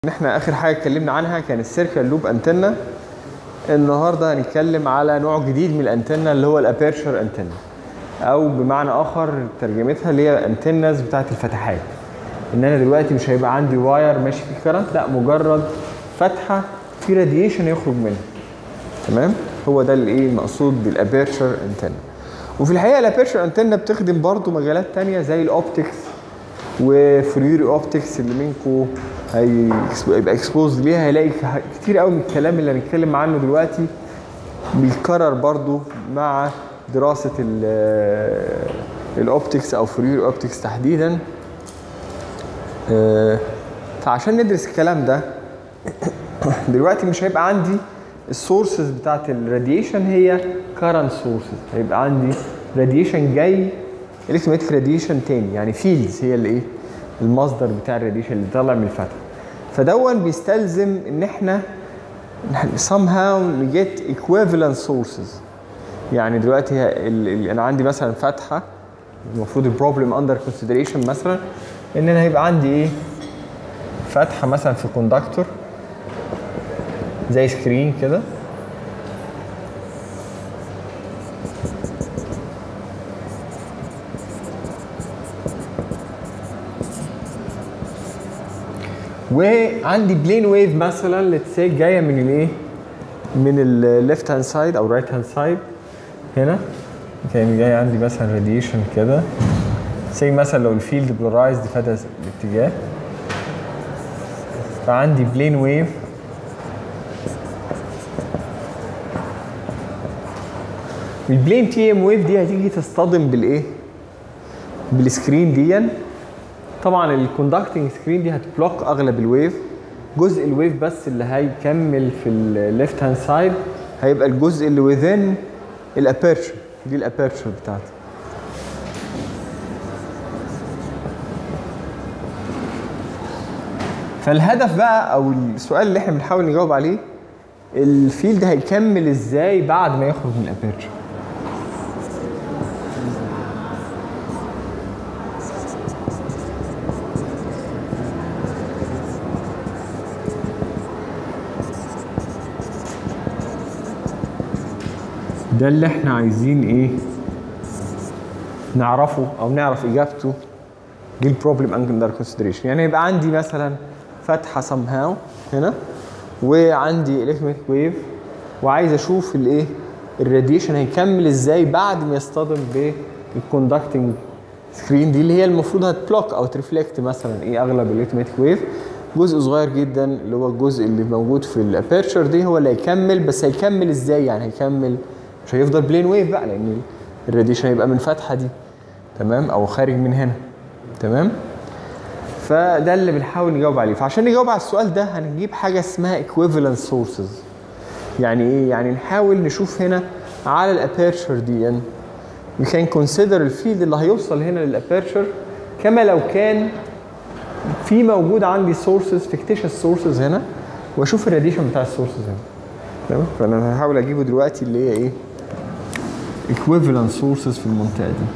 احنا اخر حاجه اتكلمنا عنها كان السيركل لوب انتنا النهارده هنتكلم على نوع جديد من الانتنا اللي هو الابيرشر انتنا او بمعنى اخر ترجمتها اللي هي انتنز بتاعت الفتحات ان انا دلوقتي مش هيبقى عندي واير ماشي فيه كرنت لا مجرد فتحه في راديشن يخرج منها تمام هو ده الايه المقصود بالابيرشر انتنا وفي الحقيقه الابيرشر انتنا بتخدم برضو مجالات تانية زي الاوبتكس وفوريري اوبتكس اللي منكم هيبقى اكسبوز ليها هيلاقي كتير قوي من الكلام اللي هنتكلم عنه دلوقتي بيتكرر برضو مع دراسه الاوبتكس او فوريري اوبتكس تحديدا فعشان ندرس الكلام ده دلوقتي مش هيبقى عندي السورسز بتاعت الراديشن هي كارنت سورسز هيبقى عندي راديشن جاي الكترومagnetic راديشن تاني يعني فيلدز هي اللي ايه المصدر بتاع الراديشن اللي طالع من الفتحه فدون بيستلزم ان احنا somehow نجيت equivalent sources يعني دلوقتي ال انا عندي مثلا فتحه المفروض البروبلم اندر كونسيدريشن مثلا ان انا هيبقى عندي ايه فتحه مثلا في كوندكتور زي سكرين كده وعندي بلين ويف مثلا ليتس جايه من الايه؟ من الليفت هاند سايد او رايت هاند سايد هنا كان جاي عندي مثلا راديشن كده سي مثلا لو الفيلد بولارايزد في هذا الاتجاه فعندي بلين ويف البلين تي ام ويف دي هتيجي تصطدم بالايه؟ بالسكرين دي طبعا الكوندكتنج سكرين دي هتبلوك اغلب الويف جزء الويف بس اللي هيكمل في الليفت هاند سايد هيبقى الجزء اللي وذين الابيرشر دي الابيرشر بتاعتي فالهدف بقى او السؤال اللي احنا بنحاول نجاوب عليه الفيلد هيكمل ازاي بعد ما يخرج من الابيرشر ده اللي احنا عايزين ايه نعرفه او نعرف اجابته دي البروبلم اندر كونسيدريشن يعني يبقى عندي مثلا فتحه سم هاو هنا وعندي الكترومagnetic ويف وعايز اشوف الايه الراديشن هيكمل ازاي بعد ما يصطدم بالكوندكتنج سكرين دي اللي هي المفروض هتبلوك او ترفلكت مثلا ايه اغلب الالكترومagnetic ويف جزء صغير جدا اللي هو الجزء اللي موجود في الابيرشر دي هو اللي هيكمل بس هيكمل ازاي يعني هيكمل مش هيفضل بلين ويف بقى لان الراديشن هيبقى من الفتحه دي تمام او خارج من هنا تمام فده اللي بنحاول نجاوب عليه فعشان نجاوب على السؤال ده هنجيب حاجه اسمها equivalent sources يعني ايه يعني نحاول نشوف هنا على الابيرشر دي يعني we can consider الفيلد اللي هيوصل هنا للابيرشر كما لو كان في موجود عندي سورسز fictitious سورسز هنا واشوف الراديشن بتاع السورسز هنا تمام فانا هحاول اجيبه دلوقتي اللي هي ايه equivalent sources في المنطقه دي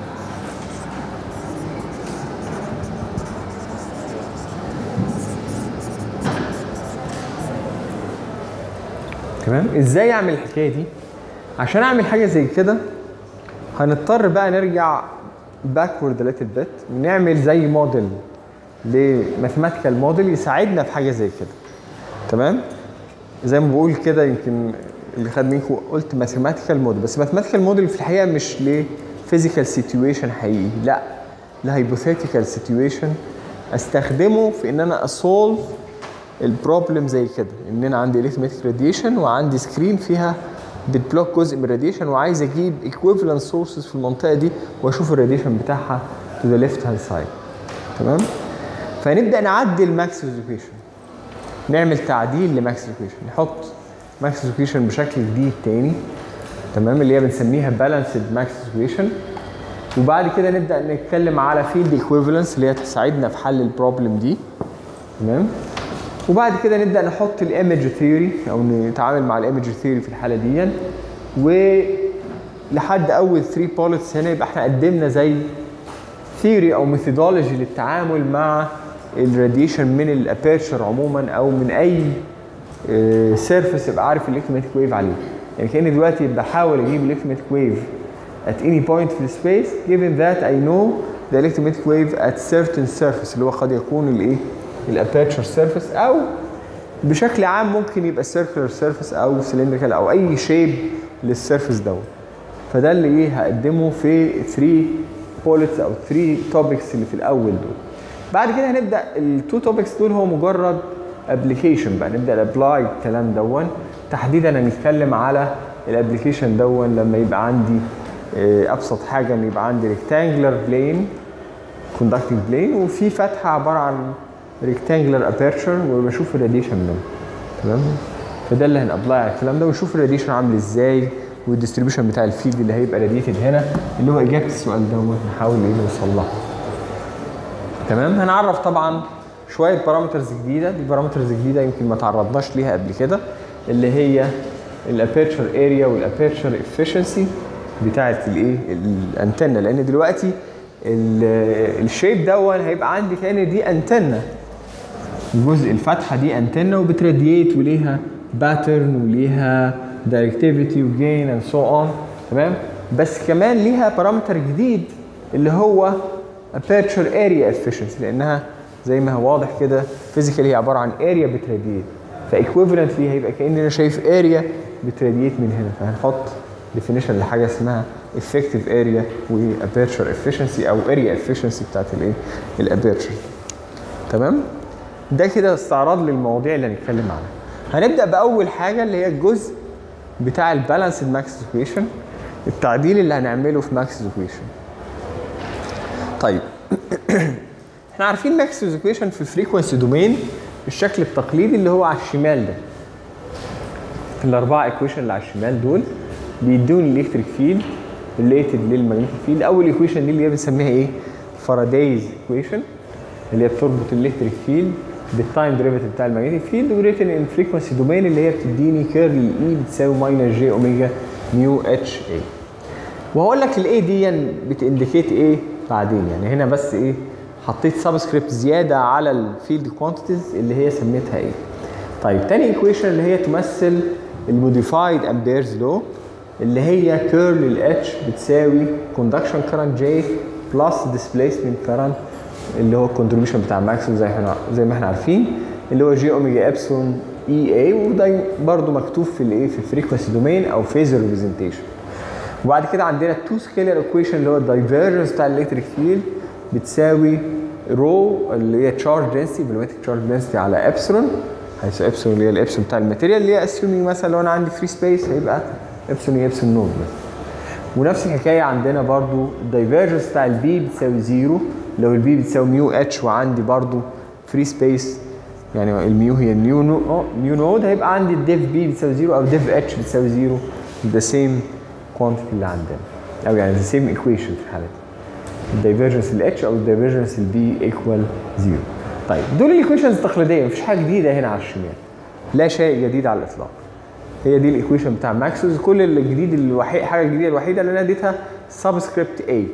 تمام ازاي اعمل الحكايه دي عشان اعمل حاجه زي كده هنضطر بقى نرجع باكورد ليتل بيت ونعمل زي موديل لماثيماتيكال موديل يساعدنا في حاجه زي كده تمام زي ما بقول كده يمكن اللي خد منكم قلت ماثيماتيكال موديل بس ماثيماتيكال موديل في الحقيقه مش لفيزيكال سيتويشن حقيقي لا لهايبوثيتيكال سيتويشن استخدمه في ان انا اسولف البروبلم زي كده ان انا عندي الكترومagnetic راديشن وعندي سكرين فيها بتبلوك جزء من الراديشن وعايز اجيب equivalent سورسز في المنطقه دي واشوف الراديشن بتاعها to the left hand side تمام فنبدا نعدل ماكس ريزوليوشن نعمل تعديل لماكس ريزوليوشن نحط ماكس ريزوليوشن بشكل جديد تاني تمام اللي هي بنسميها بالانسد ماكس ريزوليوشن وبعد كده نبدا نتكلم على فيلد ايكويفالنس اللي هي تساعدنا في حل البروبلم دي تمام وبعد كده نبدا نحط الايمج ثيوري او نتعامل مع الايمج ثيوري في الحاله دي ولحد اول 3 بوليتس هنا يبقى احنا قدمنا زي ثيوري او ميثودولوجي للتعامل مع الراديشن من الابيرشر عموما او من اي سيرفيس يبقى عارف الالكترومagnetic ويف عليه يعني كاني دلوقتي بحاول اجيب الالكترومagnetic ويف at any point في السبيس given that I know the electromagnetic wave at certain surface اللي هو قد يكون الايه الابيرشر سيرفيس او بشكل عام ممكن يبقى circular surface او cylindrical او اي شيب للسيرفيس دوت فده اللي ايه هقدمه في 3 بوليتس او 3 توبكس اللي في الاول دول بعد كده هنبدا التو توبكس دول هو مجرد ابلكيشن بقى نبدا ابلاي الكلام دون تحديدا هنتكلم على الابلكيشن دون لما يبقى عندي آه، ابسط حاجه ان يبقى عندي ريكتانجلر بلين كوندكتنج بلين وفي فتحه عباره عن ريكتانجلر ابيرشر وبشوف الراديشن منه تمام فده اللي هنابلاي على الكلام ده ونشوف الراديشن عامل ازاي والديستريبيوشن بتاع الفيلد اللي هيبقى راديتد هنا اللي هو اجابه السؤال دوت نحاول ايه نوصل لها تمام هنعرف طبعا شويه بارامترز جديده دي بارامترز جديده يمكن ما تعرضناش ليها قبل كده اللي هي الابيرشر اريا والابيرشر افشنسي بتاعه الايه الانتنه لان دلوقتي ال- الشيب دون هيبقى عندي كان دي انتنه الجزء الفتحه دي انتنه وبتراديت وليها باترن وليها دايركتيفيتي وجين اند سو اون تمام بس كمان ليها بارامتر جديد اللي هو aperture area efficiency لانها زي ما هو واضح كده فيزيكالي هي عباره عن اريا بتراديت فايكويفالنتلي هيبقى كاني انا شايف اريا بتراديت من هنا فهنحط ديفينيشن لحاجه اسمها effective area و aperture efficiency او area efficiency بتاعت الايه الابيرشر تمام ده كده استعراض للمواضيع اللي هنتكلم عنها هنبدا باول حاجه اللي هي الجزء بتاع البالانس ماكس ايكويشن التعديل اللي هنعمله في ماكس ايكويشن طيب احنا عارفين ماكس ايكويشن في الفريكونسي دومين بالشكل التقليدي اللي هو على الشمال ده الاربعه ايكويشن اللي على الشمال دول بيدوني الالكتريك فيلد ريليتد للماجنتيك فيلد اول ايكويشن دي اللي هي بنسميها ايه فارادايز ايكويشن اللي هي بتربط الالكتريك فيلد بالتايم ديريفيتيف بتاع الماجنتيك فيلد وريتن ان فريكونسي دومين اللي هي بتديني كيرل اي بتساوي ماينس جي اوميجا ميو اتش اي وهقول لك الاي دي بتانديكيت ايه بعدين يعني هنا بس ايه حطيت سبسكريبت زياده على الفيلد كوانتيتيز اللي هي سميتها ايه طيب تاني ايكويشن اللي هي تمثل الموديفايد امبيرز لو اللي هي كيرل الاتش بتساوي كوندكشن كارنت جي بلس ديسبيسمنت كارنت اللي هو الكونتريبيوشن بتاع ماكسويل زي احنا زي ما احنا عارفين اللي هو جي اوميجا ابسون اي اي وده برضو مكتوب في الايه في الفريكونسي دومين او فيزر ريبريزنتيشن وبعد كده عندنا التو سكيلر ايكويشن اللي هو الدايفرجنس بتاع الالكتريك فيلد بتساوي رو اللي هي تشارج دنسيتي فولومتريك تشارج دنسيتي على ابسلون حيث ابسلون اللي هي الابسلون بتاع الماتيريال اللي هي اسيومينج مثلا لو انا عندي فري سبيس هيبقى ابسلون هي ابسلون نود بس ونفس الحكايه عندنا برضو الدايفرجنس بتاع البي بتساوي زيرو لو البي بتساوي ميو اتش وعندي برضو فري سبيس يعني الميو هي النيو نو نيو نود هيبقى عندي الديف بي بتساوي زيرو او ديف اتش بتساوي زيرو ذا سيم كوانتيتي اللي عندنا او يعني ذا سيم ايكويشن في الحاله دي الدايفرجنس الاتش او الدايفرجنس البي ايكوال زيرو طيب دول الايكويشنز التقليديه مفيش حاجه جديده هنا على الشمال لا شيء جديد على الاطلاق هي دي الايكويشن بتاع ماكسويل كل الجديد الوحيد حاجه الجديده الوحيده اللي انا اديتها سبسكريبت A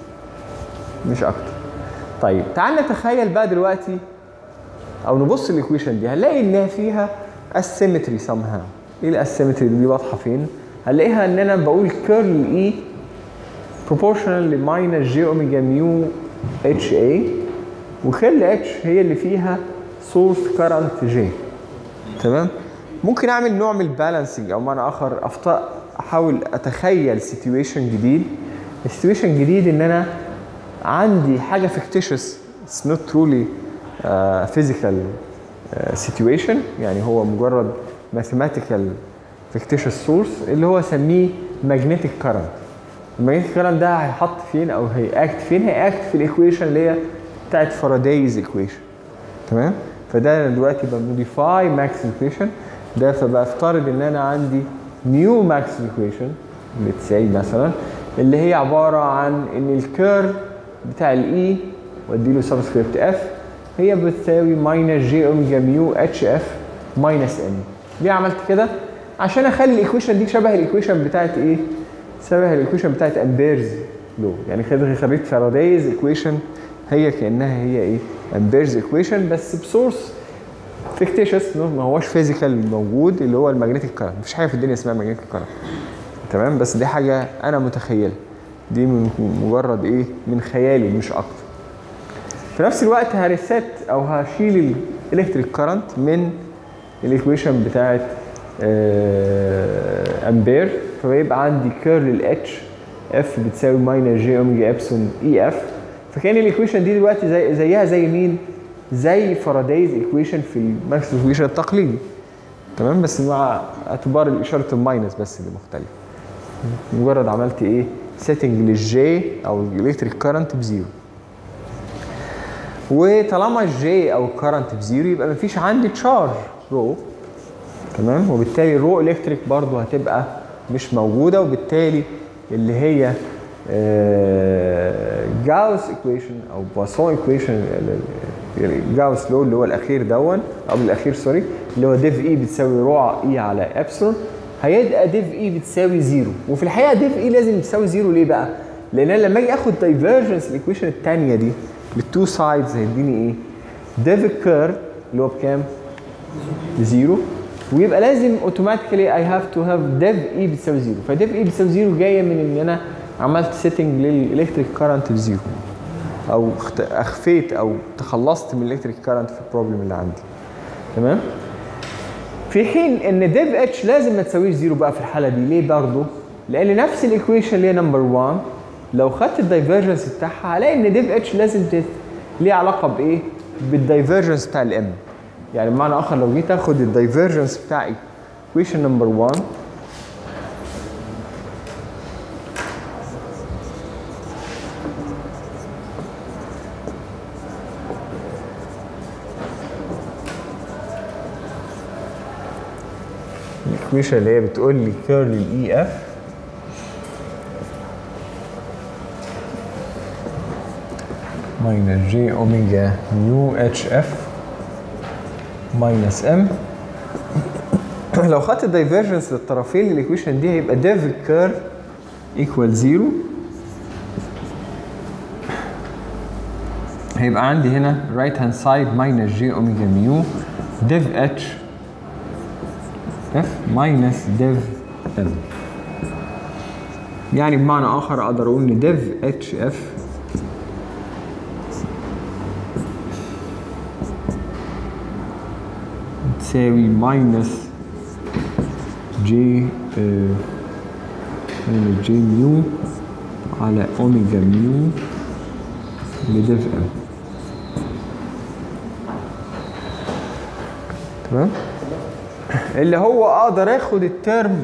مش اكتر طيب تعال نتخيل بقى دلوقتي او نبص الايكويشن دي هنلاقي انها فيها اسيمتري somehow ايه الاسيمتري دي واضحه فين هنلاقيها ان انا بقول كيرل اي proportional لماينس جي اوميجا ميو اتش اي وكيرل اتش هي اللي فيها سورس كارنت جي تمام ممكن اعمل نوع من البالانسنج او معنى اخر أفط- احاول اتخيل سيتويشن جديد السيتويشن جديد ان انا عندي حاجه فيكتيشس اتس نوت ترولي فيزيكال سيتويشن يعني هو مجرد ماثيماتيكال فيكتيشس سورس اللي هو سميه ماجنتيك كارنت الماجنتيك كارنت ده هيحط فين او هيأكت فين هيأكت في الايكويشن اللي هي بتاعت فارادايز ايكويشن تمام فده أنا دلوقتي بموديفاي ماكس ايكويشن ده فبقى افترض ان انا عندي نيو ماكس ايكويشن بتساوي مثلا اللي هي عباره عن ان الكيرف بتاع الاي وادي له سبسكريبت اف هي بتساوي ماينس جي اوميجا ميو اتش اف ماينس ان ليه عملت كده؟ عشان اخلي الايكويشن دي شبه الايكويشن بتاعت ايه؟ شبه الايكويشن بتاعت امبيرز لو يعني خد- خليت فارادايز ايكويشن هي كانها هي ايه؟ امبيرز ايكويشن بس بسورس فيكتيشس ما هوش فيزيكال موجود اللي هو الماجنتيك كارنت مفيش حاجه في الدنيا اسمها ماجنتيك كارنت تمام بس دي حاجه انا متخيلها دي من مجرد ايه من خيالي مش اكتر في نفس الوقت هريست او هشيل الالكتريك كارنت من الايكويشن بتاعت آه امبير فيبقى عندي كيرل الاتش اف بتساوي ماينس جي اوميجا ابسون اي اف فكان الايكويشن دي دلوقتي زي زيها زي مين؟ زي فارادايز ايكويشن في الماكس ايكويشن التقليدي تمام بس مع اعتبار اشاره الماينس بس اللي مختلف مجرد عملت ايه؟ سيتنج للجي او الالكتريك كارنت بزيرو وطالما الجي او الكرنت بزيرو يبقى مفيش عندي تشارج رو تمام وبالتالي الرو الكتريك برضو هتبقى مش موجوده وبالتالي اللي هي جاوس ايكويشن او بواسون ايكويشن جاوس لو اللي هو الاخير دون او الاخير سوري اللي هو ديف اي بتساوي رو اي على ابسلون هيبقى ديف اي بتساوي زيرو وفي الحقيقه ديف اي لازم تساوي زيرو ليه بقى؟ لان انا لما اجي اخد دايفرجنس الايكويشن الثانيه دي بالتو سايدز هيديني ايه؟ ديف الكيرف اللي هو بكام؟ بزيرو ويبقى لازم اوتوماتيكلي اي هاف تو هاف ديف اي بتساوي زيرو فديف اي بتساوي زيرو جايه من ان انا عملت سيتنج للالكتريك كارنت بزيرو او اخفيت او تخلصت من الالكتريك كارنت في البروبلم اللي عندي تمام في حين ان ديف اتش لازم ما تساويش زيرو بقى في الحاله دي ليه برضه لان نفس الايكويشن اللي هي نمبر 1 لو خدت الدايفرجنس بتاعها هلاقي ان ديف اتش لازم تت... ليه علاقه بايه بالدايفرجنس بتاع الام يعني بمعنى اخر لو جيت اخد الدايفرجنس بتاع ايكويشن نمبر 1 الايكويشن اللي هي بتقول لي كيرل الاي اف ماينس جي اوميجا نيو اتش اف ماينس ام لو خدت الدايفرجنس للطرفين للايكويشن دي هيبقى ديف كيرف ايكوال زيرو هيبقى عندي هنا رايت هاند سايد ماينس جي اوميجا ميو ديف اتش اف ماينس ديف ام يعني بمعنى اخر اقدر اقول ان ديف اتش اف تساوي ماينس جي ماينس جي ميو على اوميجا ميو لديف ام تمام اللي هو اقدر اخد الترم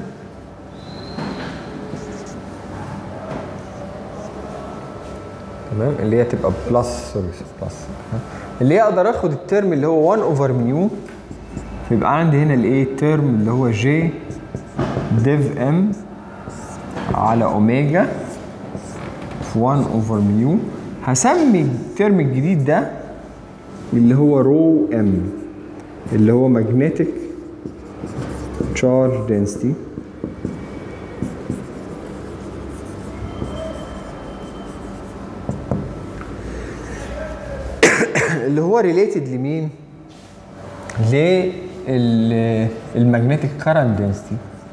تمام اللي هي تبقى بلس سوري بلس اللي هي اقدر اخد الترم اللي هو 1 اوفر ميو فيبقى عندي هنا الايه الترم اللي هو جي ديف ام على اوميجا في 1 اوفر ميو هسمي الترم الجديد ده اللي هو رو ام اللي هو magnetic charge density اللي هو ريليتد لمين؟ للمagnetic current density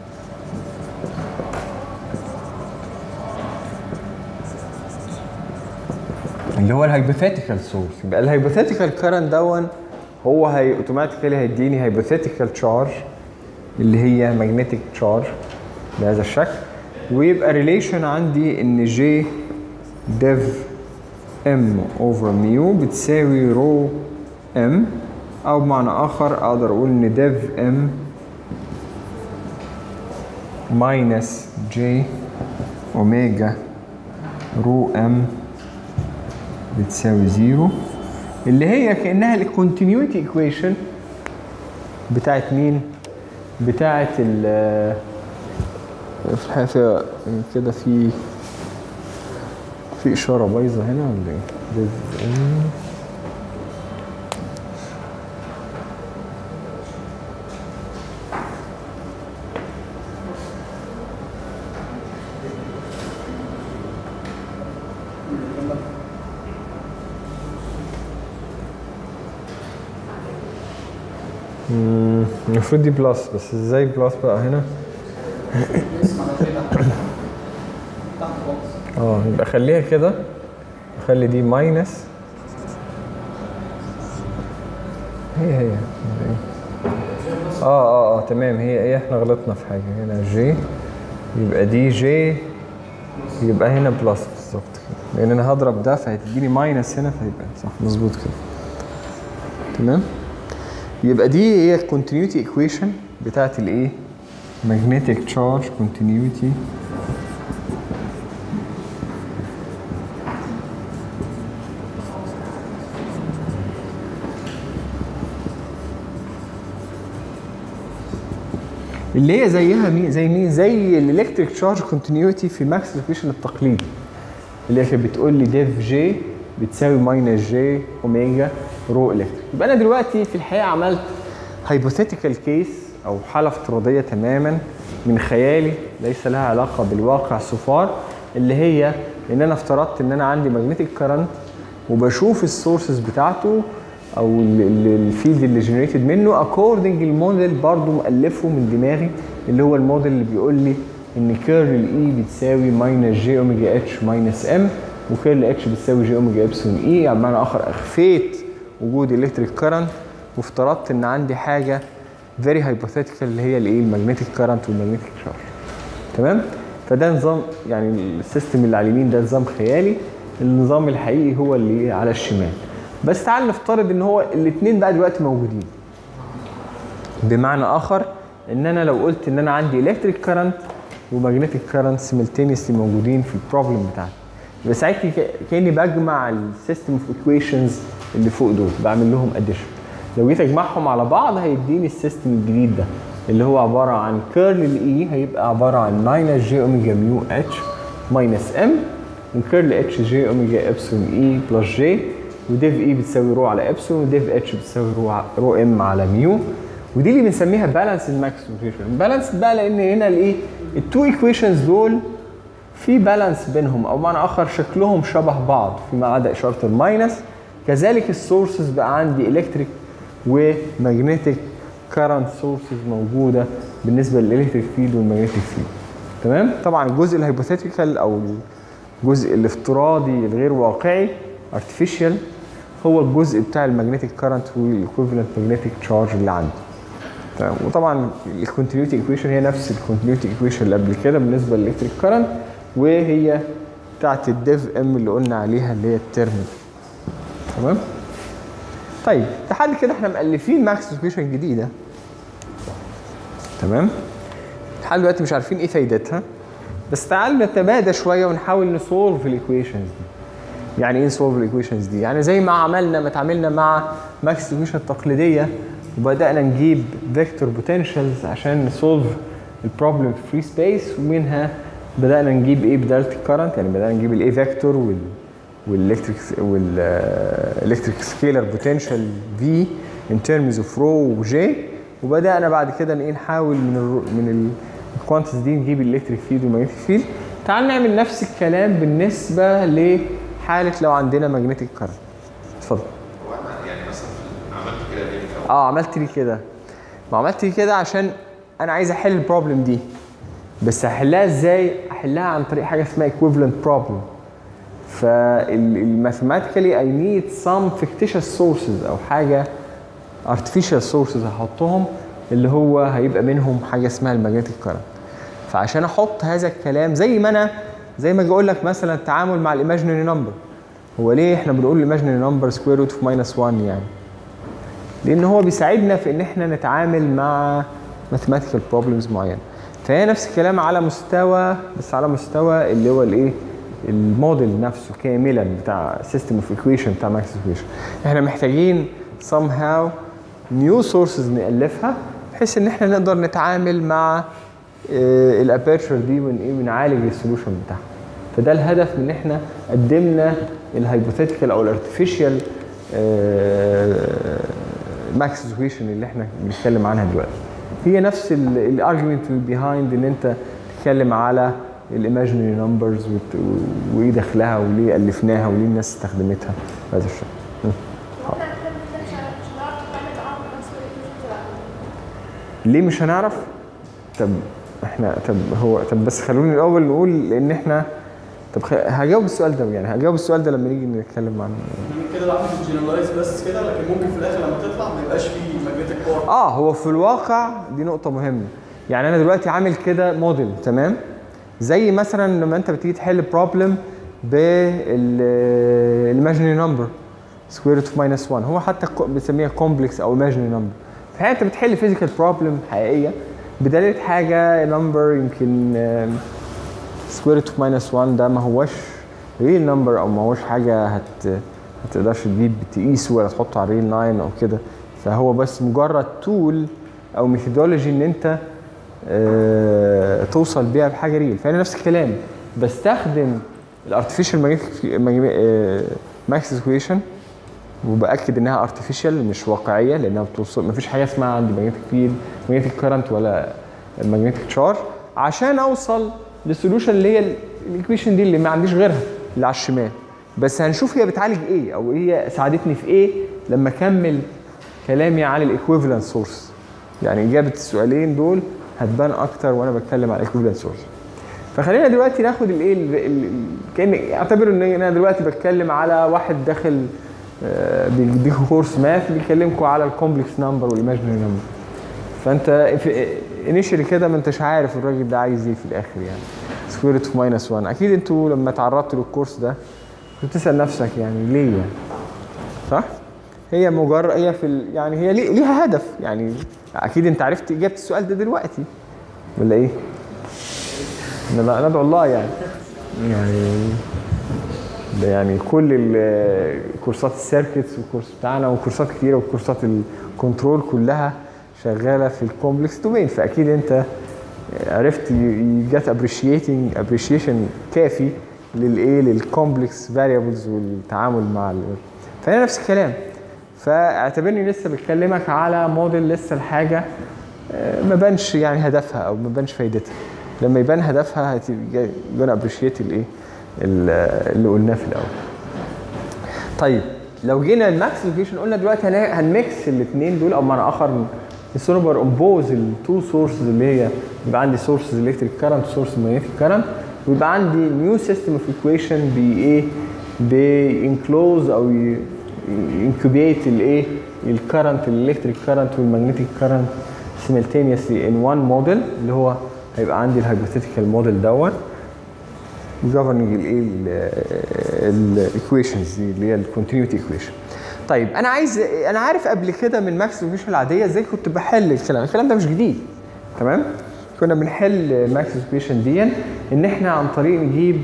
اللي هو الهايبوثيتيكال سورس يبقى الهايبوثيتيكال كارنت دون هو هي اوتوماتيكالي هيديني هايبوثيتيكال تشارج اللي هي ماجنتيك تشارج بهذا الشكل ويبقى ريليشن عندي ان جي ديف ام اوفر ميو بتساوي رو ام او بمعنى اخر اقدر اقول ان ديف ام ماينس جي اوميجا رو ام بتساوي زيرو اللي هي كانها الكونتينيوتي ايكويشن بتاعت مين؟ بتاعت ال في الحقيقة كده في في إشارة بايظة هنا ولا إيه؟ مم، المفروض دي بلس بس ازاي بلس بقى هنا اسمع ده كده تحت خالص اه يبقى خليها كده خلي دي ماينس هي هي اه اه اه تمام هي ايه احنا غلطنا في حاجه هنا جي يبقى دي جي يبقى هنا بلس بالظبط كده لان انا هضرب ده فهتديني ماينس هنا فيبقى صح مظبوط كده تمام يبقى دي هي الكونتينيوتي ايكويشن بتاعت الايه magnetic charge continuity اللي هي زيها مين زي مين زي الالكتريك تشارج كونتينيوتي في ماكس ايكويشن التقليدي اللي هي كانت بتقول لي ديف جي بتساوي ماينس جي اوميجا رو الكتريك يبقى انا دلوقتي في الحقيقه عملت هايبوثيتيكال كيس او حاله افتراضيه تماما من خيالي ليس لها علاقه بالواقع سفار اللي هي ان انا افترضت ان انا عندي ماجنتيك كارنت وبشوف السورسز بتاعته او الفيلد اللي جنريتد منه اكوردنج الموديل برضو مؤلفه من دماغي اللي هو الموديل اللي بيقول لي ان كيرل الاي بتساوي ماينس جي اوميجا اتش ماينس ام وكيرل اتش بتساوي جي اوميجا ابسون اي يعني بمعنى اخر اخفيت وجود الكتريك كارنت وافترضت ان عندي حاجه فيري هايبوثيتيكال اللي هي الايه الماجنتيك كارنت والماجنتيك شارج تمام فده نظام يعني السيستم اللي على اليمين ده نظام خيالي النظام الحقيقي هو اللي على الشمال بس تعال نفترض ان هو الاثنين بقى دلوقتي موجودين بمعنى اخر ان انا لو قلت ان انا عندي الكتريك كارنت وماجنتيك كارنت سيملتينيسلي موجودين في البروبلم بتاعتي يبقى ساعتها ك- كاني بجمع السيستم اوف ايكويشنز اللي فوق دول بعمل لهم اديشن لو جيت اجمعهم على بعض هيديني السيستم الجديد ده اللي هو عباره عن كيرل الاي هيبقى عباره عن ماينس جي اوميجا ميو اتش ماينس ام وكيرل اتش جي اوميجا ابسون اي بلس جي وديف اي بتساوي رو على ابسون وديف اتش بتساوي رو ع- رو ام على ميو ودي اللي بنسميها بالانس ماكس ايكويشن بالانس بقى لان هنا الايه التو ايكويشنز دول في بالانس بينهم او معنى اخر شكلهم شبه بعض فيما عدا اشاره الماينس كذلك السورسز بقى عندي الكتريك وماجنتيك كارنت سورسز موجوده بالنسبه للالكتريك فيلد والماجنتيك فيلد تمام طبعا الجزء الهايبوثيتيكال او الجزء الافتراضي الغير واقعي artificial هو الجزء بتاع الماجنتيك كارنت والايكوفالنت ماجنتيك تشارج اللي عندي تمام وطبعا الكونتينيوتي ايكويشن هي نفس الكونتينيوتي ايكويشن اللي قبل كده بالنسبه للالكتريك كارنت وهي بتاعت الديف ام اللي قلنا عليها اللي هي الترم ده. تمام طيب لحد كده احنا مؤلفين ماكس ايكويشن جديده تمام لحد دلوقتي مش عارفين ايه فايدتها بس تعال نتمادى شويه ونحاول نسولف الايكويشنز دي يعني ايه نسولف الايكويشنز دي يعني زي ما عملنا ما اتعاملنا مع ماكس ايكويشن التقليديه وبدانا نجيب فيكتور بوتنشالز عشان نسولف البروبلم في فري سبيس ومنها بدانا نجيب ايه بداله الكرنت يعني بدانا نجيب الاي فيكتور وال والالكتريك والالكتريك سكيلر بوتنشال في ان ترمز اوف رو وجي وبدانا بعد كده ايه نحاول من ال من الكوانتيتيز دي نجيب الالكتريك فيلد والماجنتيك فيلد تعال نعمل نفس الكلام بالنسبه لحاله لو عندنا ماجنتيك كارنت اتفضل هو انا يعني مثلا في- عملت كده ليه في الأول؟ اه عملت لي كده ما عملت لي كده عشان انا عايز احل البروبلم دي بس هحلها ازاي احلها عن طريق حاجه اسمها equivalent problem فالماثيماتيكالي اي نيد some fictitious sources او حاجه artificial sources هحطهم اللي هو هيبقى منهم حاجه اسمها الماجنتيك كارنت فعشان احط هذا الكلام زي ما انا زي ما اجي اقول لك مثلا التعامل مع الايماجينري نمبر هو ليه احنا بنقول الايماجينري نمبر سكوير روت اوف ماينس 1 يعني لان هو بيساعدنا في ان احنا نتعامل مع ماثيماتيكال بروبلمز معينه فهي نفس الكلام على مستوى بس على مستوى اللي هو الايه الموديل نفسه كاملا بتاع سيستم اوف ايكويشن بتاع ماكس ايكويشن احنا محتاجين somehow نيو سورسز نالفها بحيث ان احنا نقدر نتعامل مع الابيرشر دي ون ايه ونعالج السولوشن بتاعها فده الهدف من ان احنا قدمنا الهايبوثيتيكال او الارتفيشال ماكس ايكويشن اللي احنا بنتكلم عنها دلوقتي هي نفس الارجيومنت بيهايند ان انت تتكلم على الايماجينري نمبرز وايه دخلها وليه الفناها وليه الناس استخدمتها بهذا الشكل م. واحنا كده مش مش هنعرف نتعامل معاهم بنفس الإيكويشنز لا ليه مش هنعرف طب احنا طب هو طب بس خلوني الاول نقول ان احنا طب خ... هجاوب السؤال ده يعني هجاوب السؤال ده لما نيجي نتكلم عن من كده بعمل جنرالايز بس كده لكن ممكن في الاخر لما تطلع ما يبقاش فيه ماجنتيك باور اه هو في الواقع دي نقطة مهمة يعني أنا دلوقتي عامل كده موديل تمام زي مثلا لما أنت بتيجي تحل بروبلم بالايماجينري نمبر سكوير روت اوف ماينس 1 هو حتى ك- بنسميها كومبلكس أو ايماجينري نمبر فهي أنت بتحل فيزيكال بروبلم حقيقية بدليل حاجة نمبر يمكن سكوير روت اوف ماينس 1 ده ما هوش ريل نمبر او ما هوش حاجه هت ما تقدرش تجيب تقيسه ولا تحطه على ريل 9 او كده فهو بس مجرد تول او ميثودولوجي ان انت آه توصل بيها بحاجه ريل فانا نفس الكلام بستخدم الارتفيشال ماكس ايكويشن وباكد انها ارتفيشال مش واقعيه لانها بتوصل مفيش حاجه اسمها عندي ماجنتيك فيلد ماجنتيك كارنت ولا ماجنتيك تشارج عشان اوصل للسوليوشن اللي هي الايكويشن دي اللي ما عنديش غيرها اللي على الشمال بس هنشوف هي بتعالج ايه او هي ساعدتني في ايه لما اكمل كلامي عن الايكويفالنت سورس يعني اجابه السؤالين دول هتبان اكتر وانا بتكلم عن الايكويفالنت سورس فخلينا دلوقتي ناخد الايه ال- ال- ال- كان اعتبر ان انا دلوقتي بتكلم على واحد داخل آه، بيديكوا كورس ماث بيكلمكم على الكومبلكس نمبر والايماجينري نمبر فانت انيشالي كده ما انتش عارف الراجل ده عايز ايه في الاخر يعني سكوير اوف ماينس 1 اكيد انتوا لما تعرضتوا للكورس ده كنت بتسال نفسك يعني ليه يعني صح؟ هي مجرد هي في ال... يعني هي ليه- ليها هدف يعني اكيد انت عرفت اجابه السؤال ده دلوقتي ولا ايه؟ ندعو ندعو الله يعني يعني ده يعني كل ال- كورسات السيركتس والكورس بتاعنا وكورسات كتيره وكورسات الكنترول كلها شغاله في الكومبلكس دومين فاكيد انت عرفت جت ابريشيتنج ابريشيشن كافي للايه للكومبلكس فاريبلز والتعامل مع ال فهنا نفس الكلام فاعتبرني لسه بتكلمك على موديل لسه الحاجه آه، ما بانش يعني هدفها او ما بانش فايدتها لما يبان هدفها هتبقى جونا ابريشيت الايه ال- اللي قلناه في الاول طيب لو جينا الماكس لوكيشن قلنا دلوقتي هن- هنميكس الاثنين دول او معنى اخر السونوبر امبوز التو سورسز اللي هي يبقى عندي سورسز الكتريك كارنت سورس ماجنتيك كارنت ويبقى عندي نيو سيستم اوف ايكويشن بي ايه بينكلوز او انكوبيت الايه الكرنت الالكتريك كارنت والمagnetic كارنت simultaneously in one model اللي هو هيبقى عندي الهايبوثيتيكال موديل دوت governing الايه الايكويشنز دي اللي هي الكونتينيوتي ايكويشن طيب انا عايز انا عارف قبل كده من ماكس ايكويشن العاديه ازاي كنت بحل الكلام الكلام ده مش جديد تمام كنا بنحل ماكس ايكويشن دي ان احنا عن طريق نجيب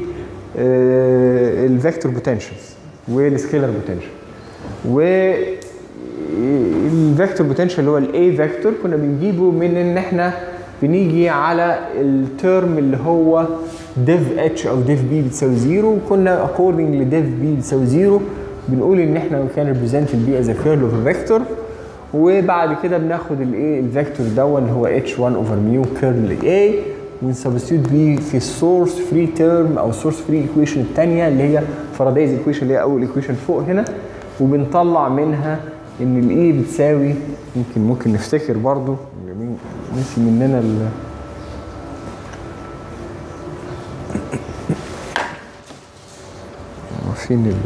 الفيكتور بوتنشالز والسكيلر بوتنشال و الفيكتور بوتنشال اللي هو الاي فيكتور كنا بنجيبه من ان احنا بنيجي على الترم اللي هو ديف اتش او ديف بي بتساوي زيرو وكنا اكوردنج لديف بي بتساوي زيرو بنقول ان احنا كان ريبريزنت البي از كيرل اوف فيكتور وبعد كده بناخد الايه الفيكتور دون اللي هو اتش 1 اوفر ميو كيرل اي ونسبستيوت بيه في السورس فري تيرم او السورس فري ايكويشن الثانيه اللي هي فارادايز ايكويشن اللي هي اول ايكويشن فوق هنا وبنطلع منها ان الاي بتساوي يمكن ممكن نفتكر برضو مين نسي مننا ال هو فين ال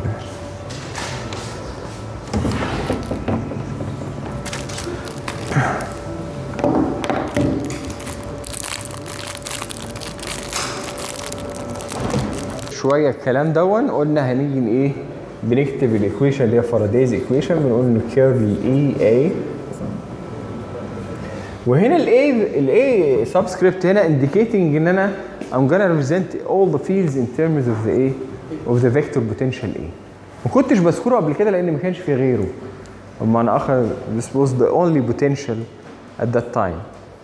شويه الكلام دون قلنا هنيجي ن- ايه بنكتب الايكويشن اللي هي فارادايز ايكويشن بنقول ان كيرل اي اي وهنا الاي الاي سبسكريبت هنا indicating ان انا I'm gonna represent all the fields in terms of the A of the vector potential A ما كنتش بذكره قبل كده لان ما كانش في غيره بمعنى اخر this was the only potential at that time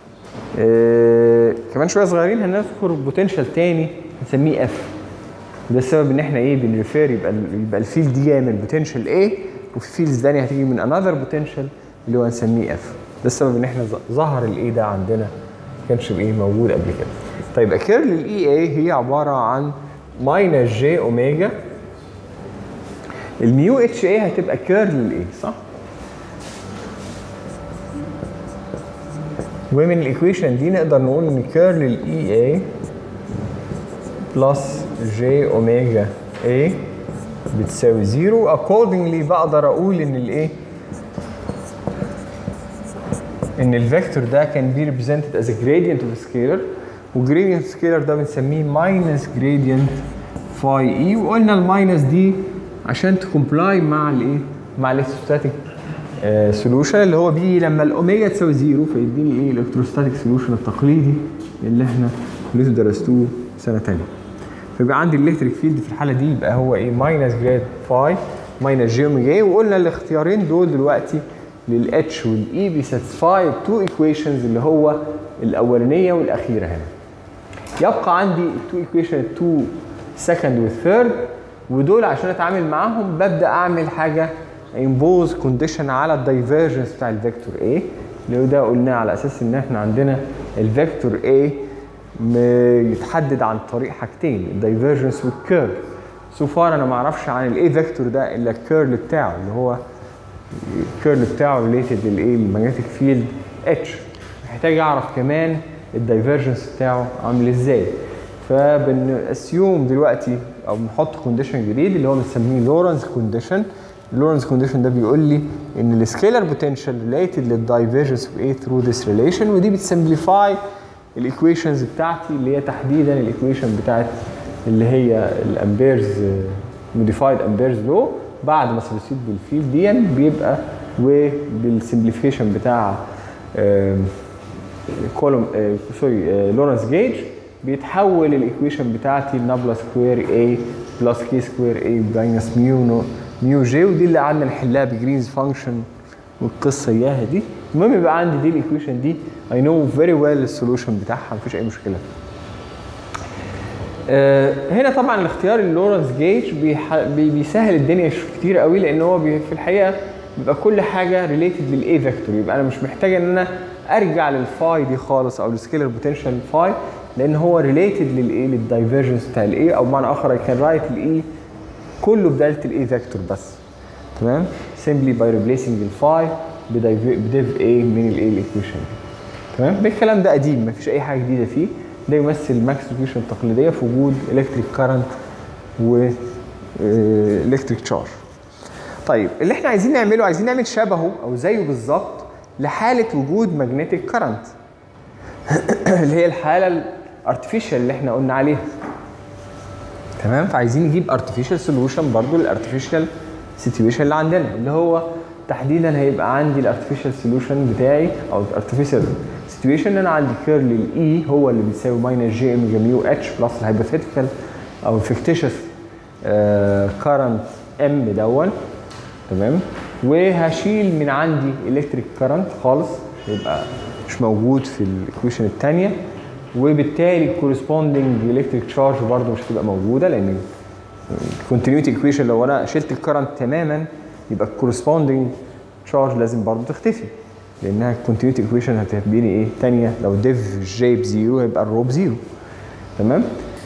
آه كمان شويه صغيرين هنذكر بوتنشال تاني نسميه اف وده السبب ان احنا ايه بنريفير يبقى ال- يبقى الفيلد دي جايه من بوتنشال A وفي فيلدز ثانيه هتيجي من انذر بوتنشال اللي هو هنسميه اف ده السبب ان احنا ظ- ظهر الاي ده عندنا ما كانش الايه موجود قبل كده طيب كيرل الاي اي هي عباره عن ماينس جي اوميجا الميو اتش اي هتبقى كيرل الاي صح؟ ومن الايكويشن دي نقدر نقول ان كيرل الاي اي بلس جي اوميجا اي بتساوي زيرو اكوردنجلي بقدر اقول ان الايه ان الفيكتور ده كان بي ريبريزنتد از جريدينت اوف سكيلر وجريدينت سكيلر ده بنسميه ماينس جريدينت فاي اي وقلنا الماينس دي عشان تكومبلاي مع الايه مع الاستاتيك سولوشن اللي هو بي لما الاوميجا تساوي زيرو فيديني ايه الالكتروستاتيك سولوشن التقليدي اللي احنا كلكم درستوه سنه ثانيه فيبقى عندي الالكتريك فيلد في الحاله دي يبقى هو ايه ماينس جريد فاي ماينس جي اوميجا اي وقلنا الاختيارين دول دلوقتي للاتش والاي بيساتسفاي التو ايكويشنز اللي هو الاولانيه والاخيره هنا يبقى عندي التو ايكويشن التو سكند والثيرد ودول عشان اتعامل معاهم ببدا اعمل حاجه امبوز كونديشن على الدايفرجنس بتاع الفيكتور A اللي هو ده قلناه على اساس ان احنا عندنا الفيكتور A يتحدد عن طريق حاجتين الدايفرجنس والكيرل سو فار انا ما اعرفش عن الاي فيكتور ده الا الكيرل بتاعه اللي هو الكيرل بتاعه ريليتد للايه الماجنتيك فيلد اتش محتاج اعرف كمان الدايفرجنس بتاعه عامل ازاي فبنأسيوم دلوقتي او بنحط كونديشن جديد اللي هو بنسميه لورنز كونديشن اللورنز كونديشن ده بيقول لي ان السكيلر بوتنشال ريليتد للدايفرجنس اوف ايه ثرو ذيس ريليشن ودي بتسمبليفاي الايكويشنز بتاعتي اللي هي تحديدا الايكويشن بتاعت اللي هي الامبيرز موديفايد امبيرز لو بعد ما سبستيت بالفيلد دي بيبقى وبالسمبليفيكيشن بتاع كولوم سوري لورنس جيج بيتحول الايكويشن بتاعتي لنابلا سكوير اي بلس كي سكوير اي ماينس ميو ميو جي ودي اللي قعدنا نحلها بجرينز فانكشن والقصه اياها دي المهم يبقى عندي دي الايكويشن دي اي نو فيري ويل السولوشن بتاعها مفيش اي مشكله آه هنا طبعا الاختيار اللورنس جيج بيح... بي بيسهل الدنيا كتير قوي لان هو بي في الحقيقه بيبقى كل حاجه ريليتد للاي فيكتور يبقى انا مش محتاج ان انا ارجع للفاي دي خالص او السكيلر بوتنشال فاي لان هو ريليتد للايه للدايفرجنس بتاع الاي او بمعنى اخر اي كان رايت الاي كله بداله الاي فيكتور بس تمام سيمبلي باي ريبليسنج الفاي بديف اي من الاي الايكويشن تمام الكلام ده قديم مفيش اي حاجه جديده فيه ده يمثل الماكس ايكويشن التقليديه في وجود الكتريك كارنت و الكتريك تشارج طيب اللي احنا عايزين نعمله عايزين نعمل شبهه او زيه بالظبط لحاله وجود ماجنتيك كارنت اللي هي الحاله الارتفيشال اللي احنا قلنا عليها تمام فعايزين نجيب ارتفيشال سولوشن برضو للارتفيشال سيتويشن اللي عندنا اللي هو تحديدا هيبقى عندي الارتفيشال سولوشن بتاعي او الارتفيشال سيتويشن ان انا عندي كيرل الاي هو اللي بيساوي ماينس جي ام ميو اتش بلس الهايبوثيتيكال او الفيكتيشس كارنت ام دون تمام وهشيل من عندي الكتريك كارنت خالص يبقى مش موجود في الايكويشن الثانيه وبالتالي الكورسبوندنج الكتريك تشارج برضه مش هتبقى موجوده لان الكونتينيوتي ايكويشن لو انا شلت الكرنت تماما يبقى الكورسبوندنج تشارج لازم برضه تختفي لانها الكونتينيوتي ايكويشن هتديني ايه ثانيه لو ديف جي بزيرو هيبقى الرو بزيرو تمام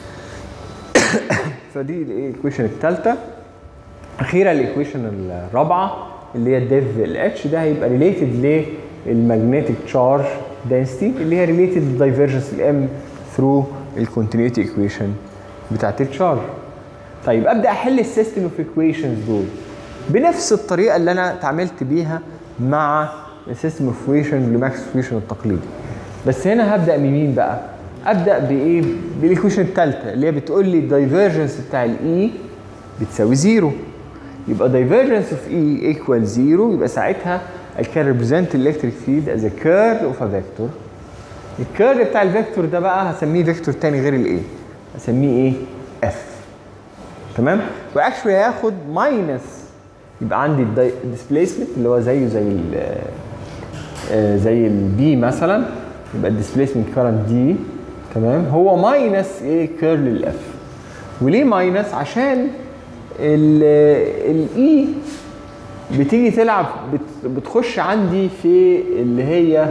فدي الايه الايكويشن الثالثه اخيرا الايكويشن الرابعه اللي هي الديف الاتش ده هيبقى ريليتد للماجنتيك تشارج density اللي هي related to divergence الام through الكونتينيوتي ايكويشن بتاعت التشارج. طيب ابدا احل السيستم اوف ايكويشنز دول بنفس الطريقه اللي انا اتعاملت بيها مع السيستم اوف ايكويشن لماكس ايكويشن التقليدي. بس هنا هبدا بمين بقى؟ ابدا بايه؟ بالايكويشن الثالثه اللي هي بتقول لي الدايفرجنس بتاع الاي بتساوي زيرو. يبقى divergence of E equal zero يبقى ساعتها I can represent electric field as a curl of a vector. الكيرل بتاع الفيكتور ده بقى هسميه فيكتور تاني غير الايه؟ هسميه ايه؟ اف. تمام؟ واكشولي هياخد ماينس يبقى عندي الديسبيسمنت اللي هو زيه زي ال آه زي البي مثلا يبقى الديسبيسمنت كارنت دي تمام؟ هو ماينس ايه؟ كيرل الاف. وليه ماينس؟ عشان الاي بتيجي تلعب بت بتخش عندي في اللي هي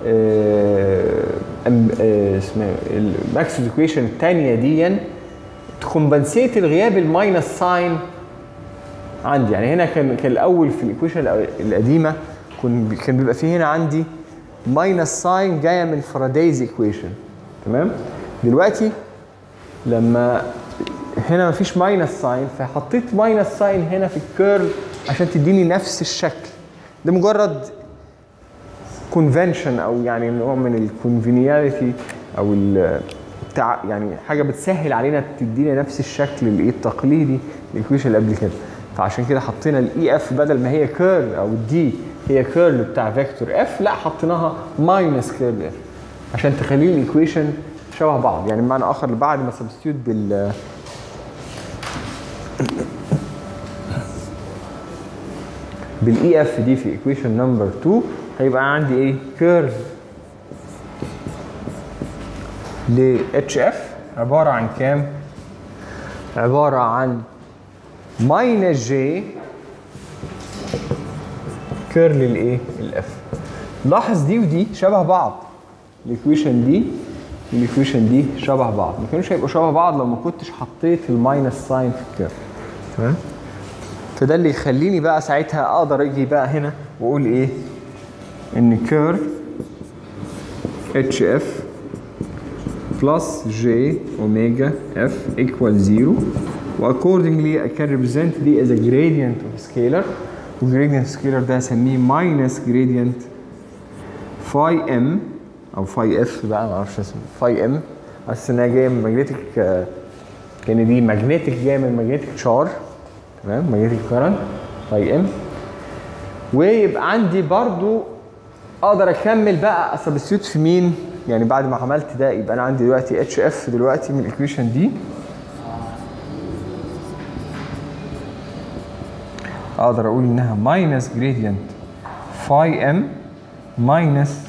اسمها الماكس ايكويشن الثانيه دي تكمبنسيت الغياب الماينس ساين عندي يعني هنا كان كان الاول في الايكويشن القديمه كان كان بيبقى فيه هنا عندي ماينس ساين جايه من فارادايز ايكويشن تمام دلوقتي لما هنا مفيش ماينس ساين فحطيت ماينس ساين هنا في الكيرل عشان تديني نفس الشكل ده مجرد كونفنشن او يعني نوع من الكونفينياليتي او ال- بتاع يعني حاجه بتسهل علينا تدينا نفس الشكل الايه التقليدي الايكويشن اللي قبل كده فعشان كده حطينا الاي اف بدل ما هي كيرل او الدي هي كيرل بتاع فيكتور اف لا حطيناها ماينس كيرل اف عشان تخلي الايكويشن شبه بعض يعني بمعنى اخر بعد ما سبستيوت بال بالاي اف دي في ايكويشن نمبر 2 هيبقى عندي ايه كيرف ل اتش اف عباره عن كام عباره عن ماينس جي كيرل الايه الاف لاحظ دي ودي شبه بعض الايكويشن دي والايكويشن دي شبه بعض ما كانوش هيبقوا شبه بعض لو ما كنتش حطيت الماينس ساين في الكيرف تمام فده اللي يخليني بقى ساعتها اقدر اجي بقى هنا واقول ايه ان كيرف اتش اف بلس جي اوميجا اف equal 0 واكوردنجلي I can represent دي as a gradient of scalar والجريدينت سكيلر ده هسميه minus gradient phi m او phi f بقى ما اعرفش اسمه phi m بس انها جايه من magnetic آه، كان دي magnetic جايه من magnetic charge تمام magnetic current phi m ويبقى عندي برضو اقدر اكمل بقى اسبستيوت في مين يعني بعد ما عملت ده يبقى انا عندي دلوقتي اتش اف دلوقتي من الايكويشن دي اقدر اقول انها ماينس جريدينت فاي ام ماينس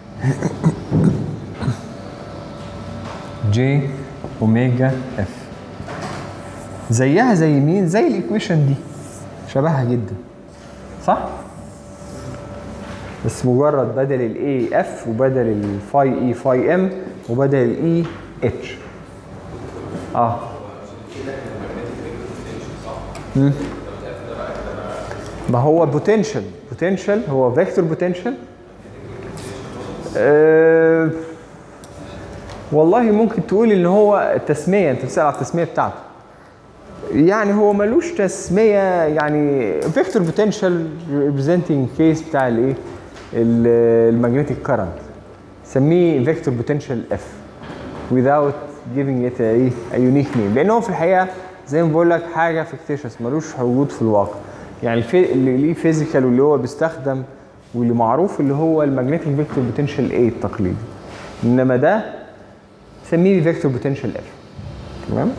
جي اوميجا اف زيها زي مين زي الايكويشن دي شبهها جدا صح بس مجرد بدل الاي اف وبدل الفاي اي فاي ام وبدل الاي اتش اه مم. ما هو بوتنشال بوتنشال هو فيكتور بوتنشال أه والله ممكن تقول ان هو التسميه انت بتسال على التسميه بتاعته يعني هو ملوش تسميه يعني فيكتور بوتنشال ريبريزنتنج كيس بتاع الايه الماجنتيك كارنت سميه فيكتور بوتنشال اف without giving it a, ايه a unique name لان هو في الحقيقه زي ما بقول لك حاجه فيكتيشس ملوش وجود في الواقع يعني الفي... اللي ليه فيزيكال واللي هو بيستخدم واللي معروف اللي هو الماجنتيك فيكتور بوتنشال A التقليدي انما ده سميه فيكتور بوتنشال اف تمام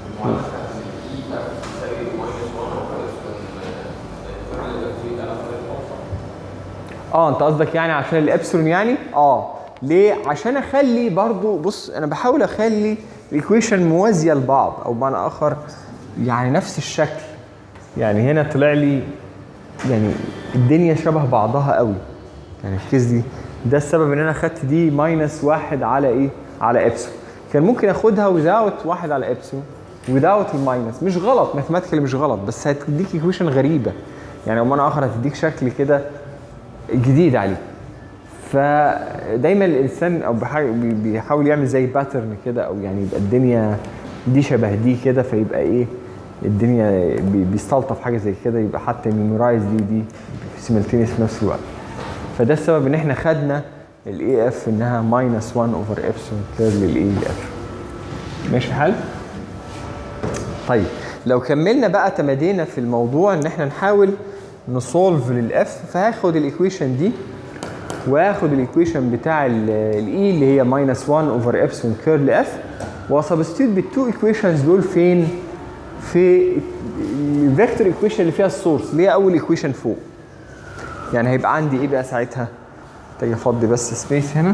اه انت قصدك يعني عشان الابسلون يعني اه ليه عشان اخلي برضو بص انا بحاول اخلي الايكويشن موازيه لبعض او بمعنى اخر يعني نفس الشكل يعني هنا طلع لي يعني الدنيا شبه بعضها قوي يعني الكيس دي ده السبب ان انا خدت دي ماينس واحد على ايه على ابسلون كان ممكن اخدها without واحد على ابسلون without الماينس مش غلط ماثيماتيكالي مش غلط بس هتديك ايكويشن غريبه يعني بمعنى اخر هتديك شكل كده جديد عليه فدايما الانسان او بيحاول- بي- بيحاول يعمل زي باترن كده او يعني يبقى الدنيا دي شبه دي كده فيبقى ايه الدنيا بي- بيستلطف حاجه زي كده يبقى حتى ميمورايز دي ودي سيملتينيس في نفس الوقت فده السبب ان احنا خدنا الاي اف انها ماينس 1 اوفر ابسون كيرل الاي الاف ماشي الحال؟ طيب لو كملنا بقى تمادينا في الموضوع ان احنا نحاول نسولف للاف فهاخد الايكويشن دي واخد الايكويشن بتاع الاي اللي هي ماينس 1 اوفر ابسون كيرل اف وسبستيوت بالتو ايكويشنز دول فين؟ في الفيكتور ايكويشن اللي فيها السورس اللي هي اول ايكويشن فوق يعني هيبقى عندي ايه بقى ساعتها؟ محتاج افضي بس سبيس هنا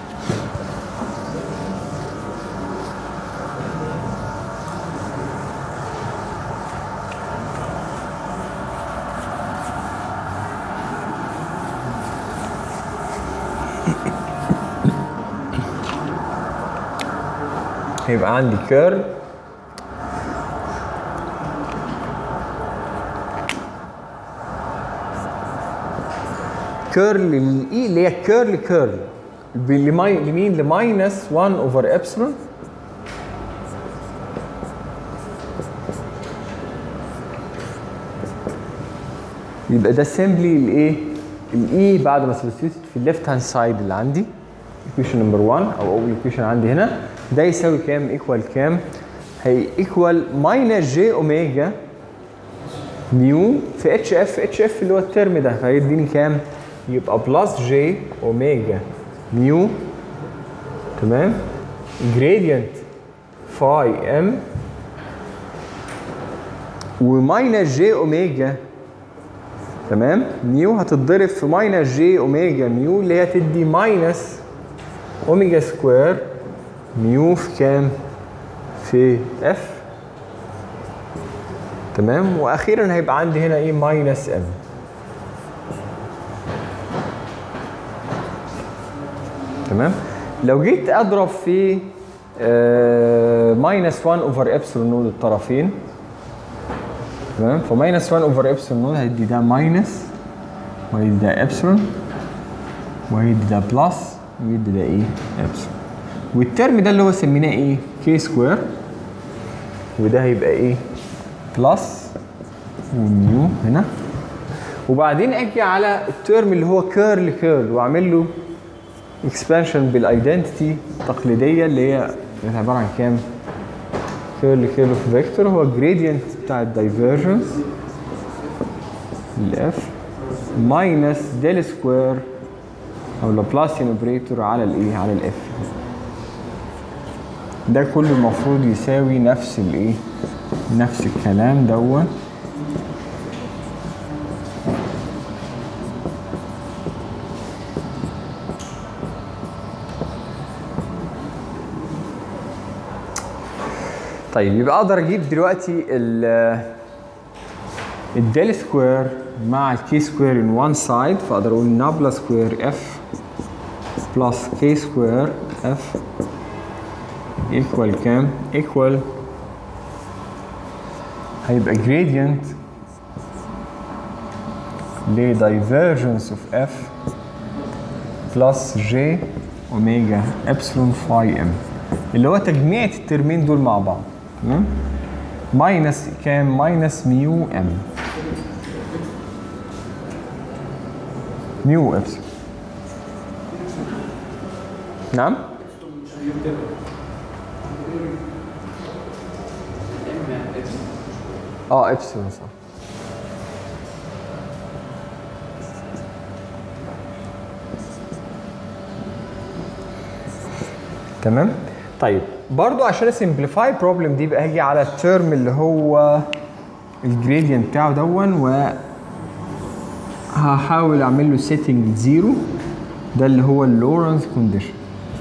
هيبقى عندي كيرل كيرل للاي اللي هي كيرل كيرل لمي- لمين لماينس 1 اوفر ابسلون يبقى ده سيمبلي الايه الاي بعد ما سبستيوت في الليفت هاند سايد اللي عندي ايكويشن نمبر 1 او اول ايكويشن عندي هنا ده يساوي كام ايكوال كام هي ايكوال ماينس جي اوميجا ميو في اتش اف اتش اف اللي هو الترم ده فهيديني كام يبقى بلس جي اوميجا ميو تمام جريدينت فاي ام وماينس جي اوميجا تمام ميو هتتضرب في ماينس جي اوميجا ميو اللي هي تدي ماينس اوميجا سكوير ميو في كام في اف تمام واخيرا هيبقى عندي هنا ايه ماينس ام تمام لو جيت اضرب في ماينس 1 اوفر ابسلون نود الطرفين تمام فماينس 1 اوفر ابسلون نود هيدي ده ماينس وهيدي ده ابسلون وهيدي ده بلس ويدي ده ايه ابسلون والترم ده اللي هو سميناه ايه كي سكوير وده هيبقى ايه بلس وميو هنا وبعدين اجي على الترم اللي هو كيرل كيرل واعمل له اكسبانشن بالايدنتيتي التقليديه اللي هي كانت عباره عن كام؟ كيرل كيرل اوف فيكتور هو الجريدينت بتاع الدايفرجنس الاف ماينس ديل سكوير او لابلاسيان اوبريتور على الايه؟ على الاف ده كله المفروض يساوي نفس الايه؟ نفس الكلام دون طيب يبقى اقدر اجيب دلوقتي ال الديل سكوير مع الكي سكوير ان وان سايد فاقدر اقول نابلا سكوير اف بلس كي سكوير اف ايكوال كام؟ ايكوال هيبقى gradient ل divergence of f plus j اوميجا ابسلون فاي ام اللي هو تجميعة الترمين دول مع بعض تمام ماينس كام ماينس ميو ام ميو ابسلون نعم اه ابسلون صح تمام طيب برضو عشان اسمبليفاي بروبلم دي بقى هاجي على الترم اللي هو الجريدينت بتاعه دون و هحاول اعمل له سيتنج زيرو ده اللي هو اللورنس كونديشن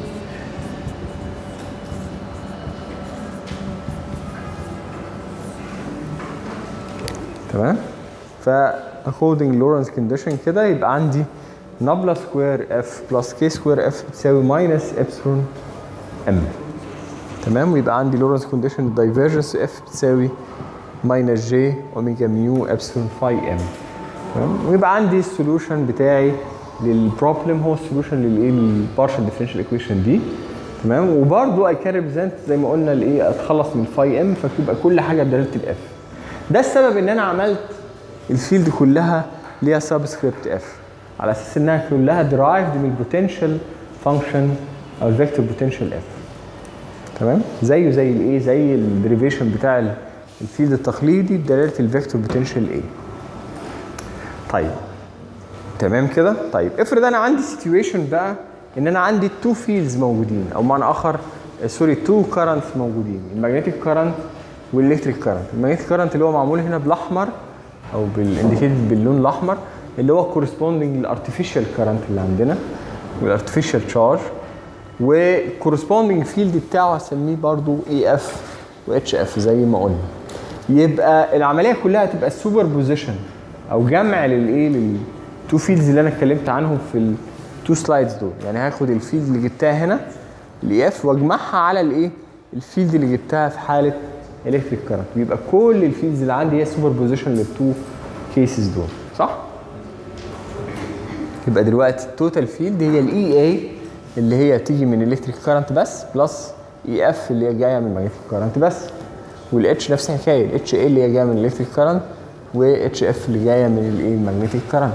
تمام ف according Lorentz condition كده يبقى عندي نابلا سكوير اف بلس كي سكوير اف بتساوي ماينس ابسلون ام تمام ويبقى عندي لورنس كونديشن الدايفرجنس اف بتساوي ماينس جي اوميجا ميو ابسلون فاي ام تمام ويبقى عندي السولوشن بتاعي للبروبلم هو السولوشن للايه للبارشال ديفرنشال ايكويشن دي تمام وبرده اي كان ريبريزنت زي ما قلنا الايه اتخلص من الفاي ام فتبقى كل حاجه بدلاله الاف ده السبب ان انا عملت الفيلد كلها ليها سبسكريبت اف على اساس انها كلها درايفد من البوتنشال فانكشن او الفيكتور بوتنشال اف تمام زيه زي الايه زي الديريفيشن بتاع ال- الفيلد التقليدي بدلاله الفيكتور بوتنشال ايه طيب تمام كده طيب افرض انا عندي سيتويشن بقى ان انا عندي تو فيلدز موجودين او معنى اخر آه، سوري تو كارنتس موجودين المagnetic كارنت والالكتريك كارنت المagnetic كارنت اللي هو معمول هنا بالاحمر او بالانديكيتد باللون الاحمر اللي هو كورسبوندنج للارتفيشال كارنت اللي عندنا والارتفيشال تشارج والكورسبوندنج فيلد بتاعه هسميه برضو اي اف واتش اف زي ما قلنا يبقى العمليه كلها هتبقى السوبر بوزيشن او جمع للايه للتو فيلدز اللي انا اتكلمت عنهم في التو سلايدز دول يعني هاخد الفيلد اللي جبتها هنا الاي اف واجمعها على الايه الفيلد اللي جبتها في حاله الكتريك كارنت يبقى كل الفيلدز اللي عندي هي سوبر بوزيشن للتو كيسز دول صح يبقى دلوقتي التوتال فيلد هي الاي اي اللي هي تيجي من الكتريك كارنت بس بلس اي اف اللي هي جايه من الماجنتيك كارنت بس والاتش نفس الحكايه الاتش اي اللي هي جايه من الالكتريك كارنت واتش اف اللي جايه من الايه الماجنتيك كارنت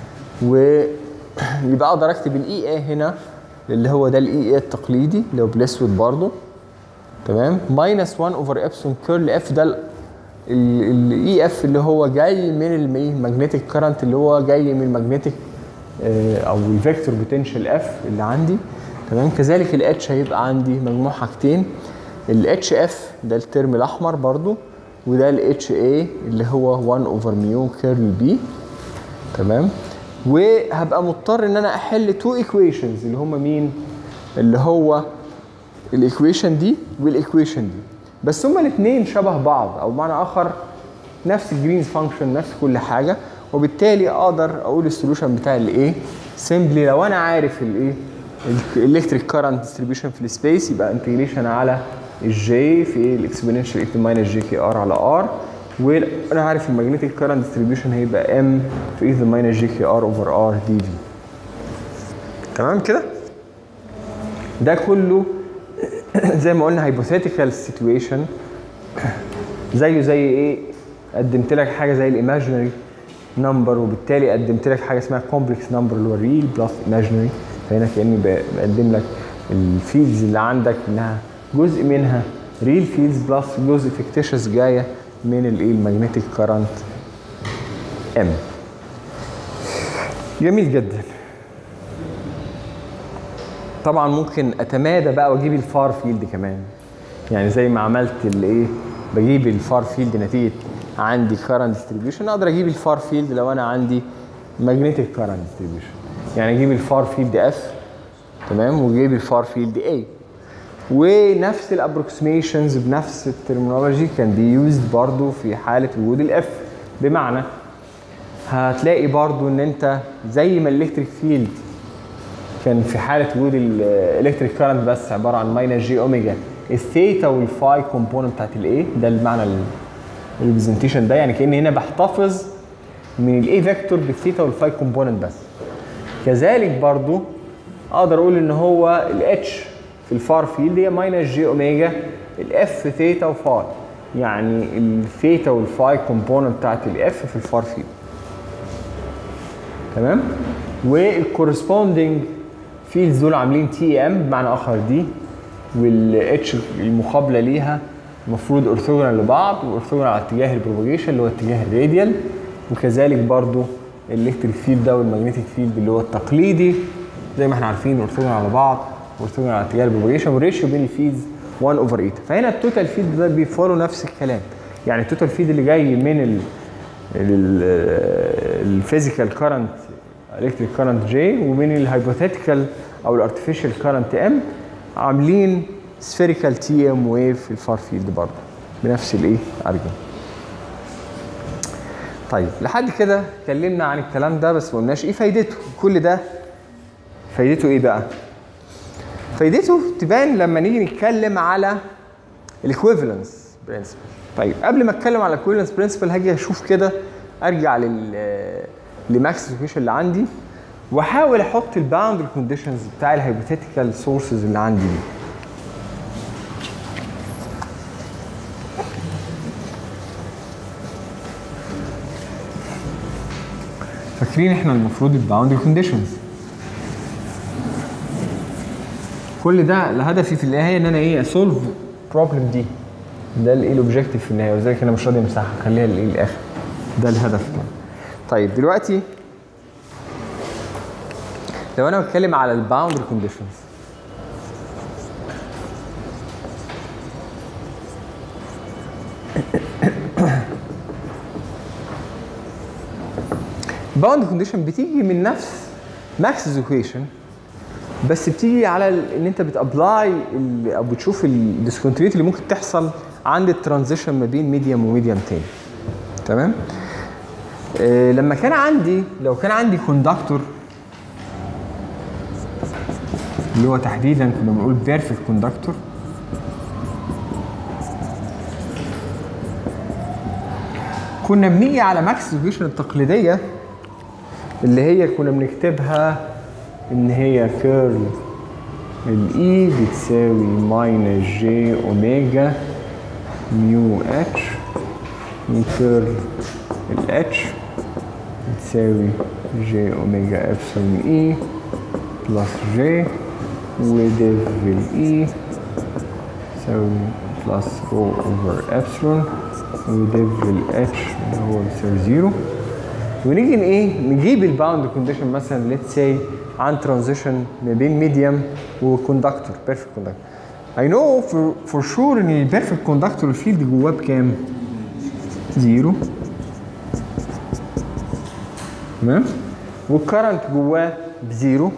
ويبقى اقدر اكتب الاي اي هنا اللي هو ده الاي اي التقليدي اللي هو بالاسود برضه تمام ماينس 1 اوفر ابسون كيرل اف ده الاي اف اللي هو جاي من الماجنتيك كارنت اللي هو جاي من الماجنتيك او الفيكتور بوتنشال اف اللي عندي تمام كذلك الاتش هيبقى عندي مجموع حاجتين الاتش اف ده الترم الاحمر برضو وده الاتش اي اللي هو 1 اوفر ميو كيرل بي تمام وهبقى مضطر ان انا احل تو ايكويشنز اللي هم مين اللي هو الايكويشن دي والايكويشن دي بس هما الاثنين شبه بعض او بمعنى اخر نفس الجرينز فانكشن نفس كل حاجه وبالتالي اقدر اقول السولوشن بتاعي الايه سيمبلي لو انا عارف الايه الالكتريك كارنت ديستريبيوشن في السبيس يبقى انتجريشن على الجي في الاكسبوننشال اكتب ماينس جي كي ار على ار وانا عارف الماجنتيك كارنت ديستريبيوشن هيبقى ام في ايث ماينس جي كي ار اوفر ار دي في تمام كده ده كله زي ما قلنا هايبوثيتيكال سيتويشن زيه زي ايه قدمت لك حاجه زي الايماجينري نمبر وبالتالي قدمت لك حاجه اسمها كومبلكس نمبر اللي هو الريل بلس ايماجينري فهنا كاني بقدم لك الفيلدز اللي عندك انها جزء منها ريل فيلدز بلس جزء فيكتيشس جايه من الايه الماجنتيك كارنت ام جميل جدا طبعا ممكن اتمادى بقى واجيب الفار فيلد كمان يعني زي ما عملت الايه بجيب الفار فيلد نتيجه عندي كارنت ديستريبيوشن اقدر اجيب الفار فيلد لو انا عندي ماجنتيك كارنت ديستريبيوشن يعني اجيب الفار فيلد اف تمام واجيب الفار فيلد اي ونفس الابروكسيميشنز بنفس الترمينولوجي كان بي يوزد برضو في حاله وجود الاف بمعنى هتلاقي برضو ان انت زي ما الالكتريك فيلد كان في حاله وجود الالكتريك كارنت بس عباره عن ماينس جي اوميجا الثيتا والفاي كومبوننت بتاعت الايه ده المعنى الريبريزنتيشن ده يعني كان هنا بحتفظ من الاي فيكتور بالثيتا والفاي كومبوننت بس كذلك برضو اقدر اقول ان هو الاتش في الفار فيلد هي ماينس جي اوميجا الاف ثيتا وفاي يعني الثيتا والفاي كومبوننت بتاعت الاف في الفار فيلد تمام والكورسبوندنج فيلدز دول عاملين تي ام بمعنى اخر دي والاتش المقابله ليها المفروض اورثوجونال لبعض واورثوجونال على اتجاه البروباجيشن اللي هو اتجاه الراديال وكذلك برضو الالكتريك فيلد ده والمagnetic فيلد اللي هو التقليدي زي ما احنا عارفين اورثوجونال على بعض واورثوجونال على اتجاه البروباجيشن والريشيو بين الفيلدز 1 اوفر 8 فهنا التوتال فيلد ده بيفولو نفس الكلام يعني التوتال فيلد اللي جاي من ال الفيزيكال كارنت الكتريك كارنت جي ومن الهايبوثيتيكال او الارتفيشال كارنت ام عاملين سفيريكال تي ام ويف في الفار فيلد برضه بنفس الايه ارجن طيب لحد كده اتكلمنا عن الكلام ده بس ما قلناش ايه فايدته كل ده فايدته ايه بقى فايدته تبان لما نيجي نتكلم على الايكويفالنس برنسبل طيب قبل ما اتكلم على الايكويفالنس برنسبل هاجي اشوف كده ارجع لل لماكس ايكويشن اللي عندي واحاول احط الباوندري كونديشنز بتاع الهايبوثيتيكال سورسز اللي عندي دي فاكرين احنا المفروض الباوندري كونديشنز كل ده لهدفي في النهايه ان انا ايه اسولف بروبلم دي ده الايه الاوبجيكتيف في النهايه ولذلك انا مش راضي امسحها خليها للايه الاخر ده الهدف ده طيب دلوقتي لو انا بتكلم على الباوندري كونديشنز الباوندري كونديشن بتيجي من نفس ماكس ايكويشن بس بتيجي على ال- ان انت بتابلاي ال- او بتشوف الديسكونتينيتي اللي ممكن تحصل عند الترانزيشن ما بين ميديوم وميديوم تاني تمام آه، لما كان عندي لو كان عندي كوندكتور اللي هو تحديدا كنا بنقول بيرفكت كوندكتور كنا بنيجي على ماكس ايكويشن التقليديه اللي هي كنا بنكتبها ان هي كيرل الاي بتساوي ماينس جي اوميجا ميو اتش وكيرل الاتش بتساوي جي اوميجا ابسلون اي بلس جي وديف الاي تساوي بلس رو اوفر ابسلون وديف الاتش اللي هو بيساوي زيرو ونيجي ن- ايه نجيب الباوند كونديشن مثلا ليتس سي عن ترانزيشن ما بين ميديوم وكوندكتور بيرفكت كوندكتور اي نو فور شور ان البيرفكت كوندكتور الفيلد جواه بكام؟ زيرو تمام والكرنت جواه بزيرو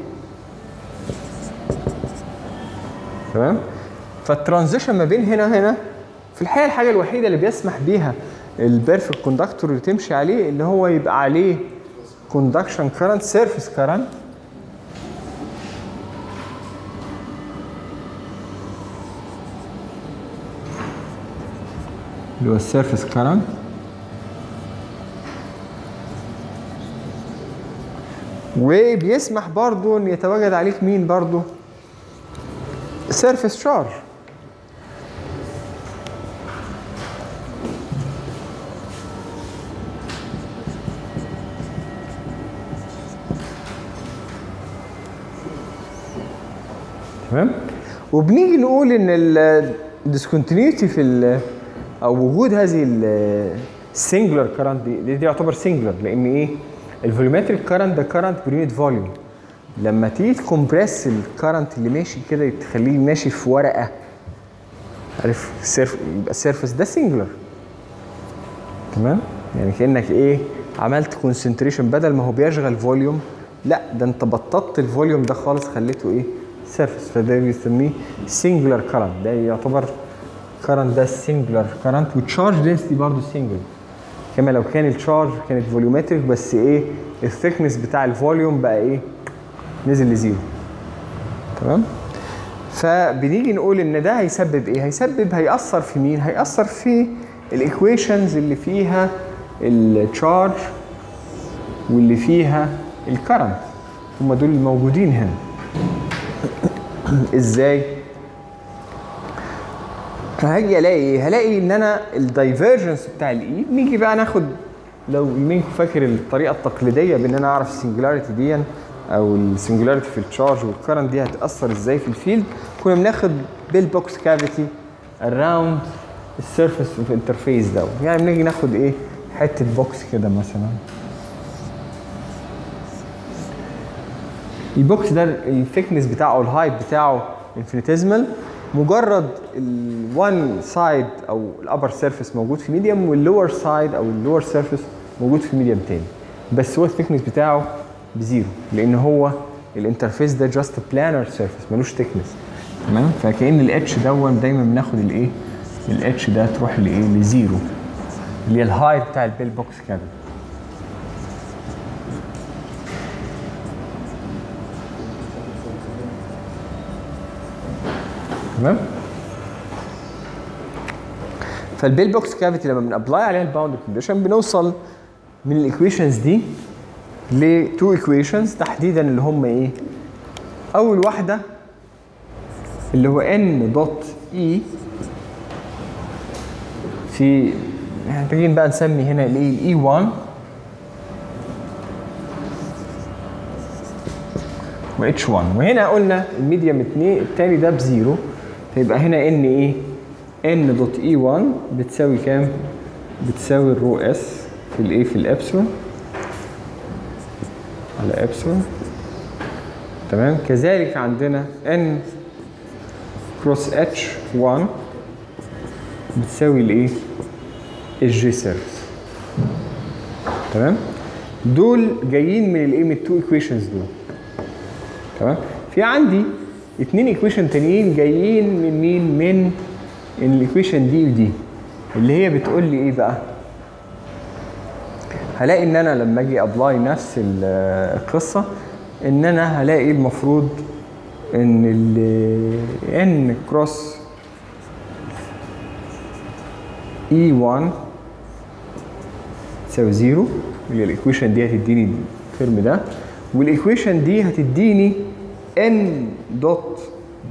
تمام فالترانزيشن ما بين هنا وهنا في الحقيقه الحاجه الوحيده اللي بيسمح بيها البيرفكت كوندكتور اللي تمشي عليه اللي هو يبقى عليه كوندكشن كرنت سيرفيس كرنت اللي هو السيرفيس كرنت وبيسمح برضو ان يتواجد عليك مين برضو سيرفيس شارج تمام وبنيجي نقول ان الديسكونتينيوتي في ال او وجود هذه السنجلر كرنت دي, دي, دي يعتبر سنجلر لان ايه الفوليومتريك كرنت ده كرنت بريونت فوليوم لما تيجي تكمبريس الكرنت اللي ماشي كده تخليه ماشي في ورقه عارف السيرف يبقى السيرفس ده سنجلر تمام يعني كانك ايه عملت كونسنتريشن بدل ما هو بيشغل فوليوم لا ده انت بططت الفوليوم ده خالص خليته ايه سيرفس فده بيسميه سنجلر كرنت ده يعتبر كرنت ده سنجلر كرنت والتشارج دنسيتي برضه سنجلر كما لو كان التشارج كانت فوليومتريك بس ايه الثيكنس بتاع الفوليوم بقى ايه نزل لزيرو تمام فبنيجي نقول ان ده هيسبب ايه هيسبب هيأثر في مين هيأثر في الايكويشنز اللي فيها التشارج واللي فيها الكرنت هم دول الموجودين هنا ازاي هاجي الاقي ايه هلاقي ان انا الدايفرجنس بتاع الاي نيجي بقى ناخد لو منكم فاكر الطريقه التقليديه بان انا اعرف السنجلاريتي دي او السنجلاريتي في التشارج والكرنت دي هتاثر ازاي في الفيلد كنا بناخد بالبوكس كافيتي اراوند السيرفيس اوف انترفيس ده يعني بنيجي ناخد ايه حته بوكس كده مثلا البوكس ده الثيكنس بتاعه او الهايت بتاعه انفينيتيزمال مجرد الوان سايد او الابر سيرفيس موجود في ميديوم واللور سايد او اللور سيرفيس موجود في ميديوم تاني بس هو الثيكنس بتاعه بزيرو لان هو الانترفيس ده جاست بلانر سيرفيس ملوش ثيكنس تمام فكأن الاتش دون دايما بناخد الايه الاتش ده تروح لايه لزيرو اللي هي الهايت بتاع البيل بوكس كده تمام فالبيل بوكس كافيتي لما بنابلاي عليها الباوند كونديشن بنوصل من الايكويشنز دي لتو ايكويشنز تحديدا اللي هم ايه اول واحده اللي هو ان دوت اي في محتاجين بقى نسمي هنا الايه الاي 1 و اتش 1 وهنا قلنا الميديم 2 التاني ده بزيرو فيبقى هنا ان ايه ان دوت اي 1 بتساوي كام بتساوي الرو اس في الايه في الابسلون على ابسلون تمام كذلك عندنا ان كروس اتش 1 بتساوي الايه الجي سيرفيس تمام دول جايين من الايه من التو ايكويشنز دول تمام في عندي اتنين ايكويشن تانيين جايين من مين من الايكويشن دي ودي اللي هي بتقول لي ايه بقى هلاقي ان انا لما اجي ابلاي نفس ال- القصه ان انا هلاقي المفروض ان ال ان كروس اي 1 تساوي زيرو اللي هي الايكويشن دي هتديني الترم ده والايكويشن دي هتديني ان دوت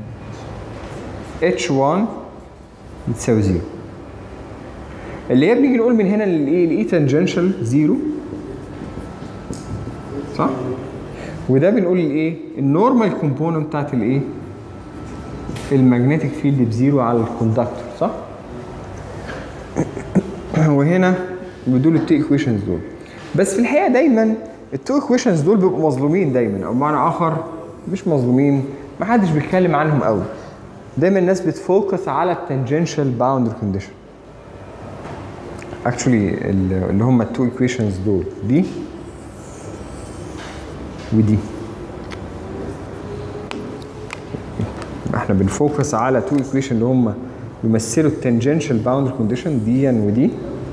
اتش 1 بتساوي زيرو اللي هي بنيجي نقول من هنا الايه الاي تانجنشال زيرو صح وده بنقول الايه النورمال كومبوننت بتاعت الايه المagnetic فيلد بزيرو على الكوندكتور صح وهنا بدول التو ايكويشنز دول بس في الحقيقه دايما التو ايكويشنز دول بيبقوا مظلومين دايما او بمعنى اخر مش مظلومين ما حدش بيتكلم عنهم قوي دايما الناس بتفوكس على التانجنشال باوندر كونديشن اكشولي اللي هم التو ايكويشنز دول دي ودي احنا بنفوكس على تو ايكويشن اللي هم يمثلوا التانجنشال باوندر كونديشن دي ودي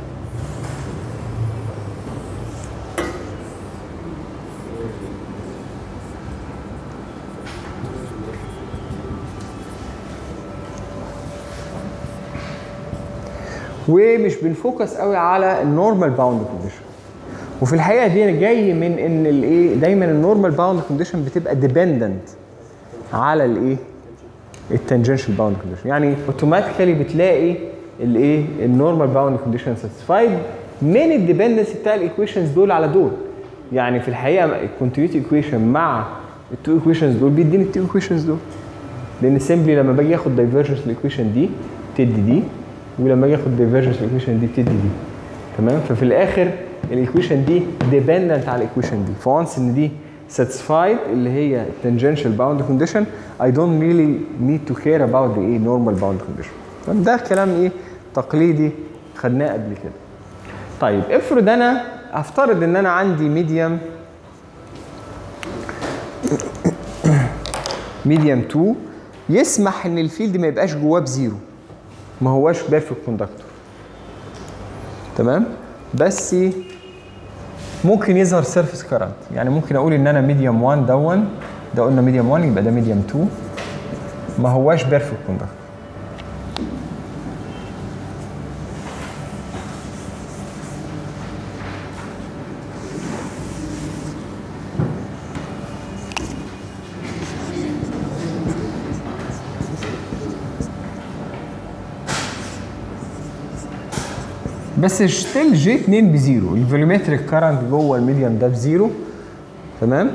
ومش بنفوكس قوي على النورمال باوند كونديشن وفي الحقيقه دي جاي من ان الايه دايما النورمال باوند كونديشن بتبقى ديبندنت على الايه التانجنشال باوند كونديشن يعني اوتوماتيكالي بتلاقي الايه النورمال باوند كونديشن ساتيسفايد من الديبندنس بتاع الايكويشنز دول على دول يعني في الحقيقه الكونتينيوتي ايكويشن مع التو ايكويشنز دول بيديني التو ايكويشنز دول لان سيمبلي لما باجي اخد دايفرجنس الايكويشن دي تدي دي ولما اجي اخد دايفرجنس الايكويشن دي بتدي دي تمام ففي الاخر الايكويشن دي ديبندنت على الايكويشن دي فوانس ان دي satisfied اللي هي tangential bound condition I don't really need to care about the ايه normal bound condition تمام ده كلام ايه تقليدي خدناه قبل كده طيب افرض انا افترض ان انا عندي ميديم ميديم 2 يسمح ان الفيلد ما يبقاش جواه بزيرو ما هواش بيرفكت كوندكتور تمام بس ممكن يظهر سيرفيس كارنت يعني ممكن اقول ان انا ميديوم 1 دون ده قلنا ميديوم 1 يبقى ده ميديوم 2 ما هواش بيرفكت كوندكتور بس ستيل جي 2 بزيرو الفوليومتريك كارنت جوه الميديم ده بزيرو تمام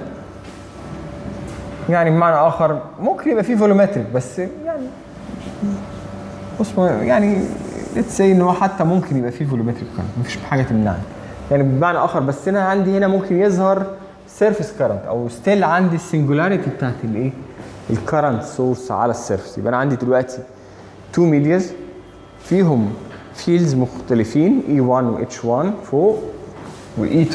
يعني بمعنى اخر ممكن يبقى فيه فوليومتريك بس يعني بص يعني ليتس سي ان هو حتى ممكن يبقى فيه فوليومتريك كارنت مفيش حاجه تمنعني يعني بمعنى اخر بس انا عندي هنا ممكن يظهر سيرفيس كارنت او ستيل عندي السنجولاريتي بتاعت الايه الكارنت سورس على السيرفيس يبقى انا عندي دلوقتي تو ميدياز فيهم فيلدز مختلفين E1 و H1 فوق و E2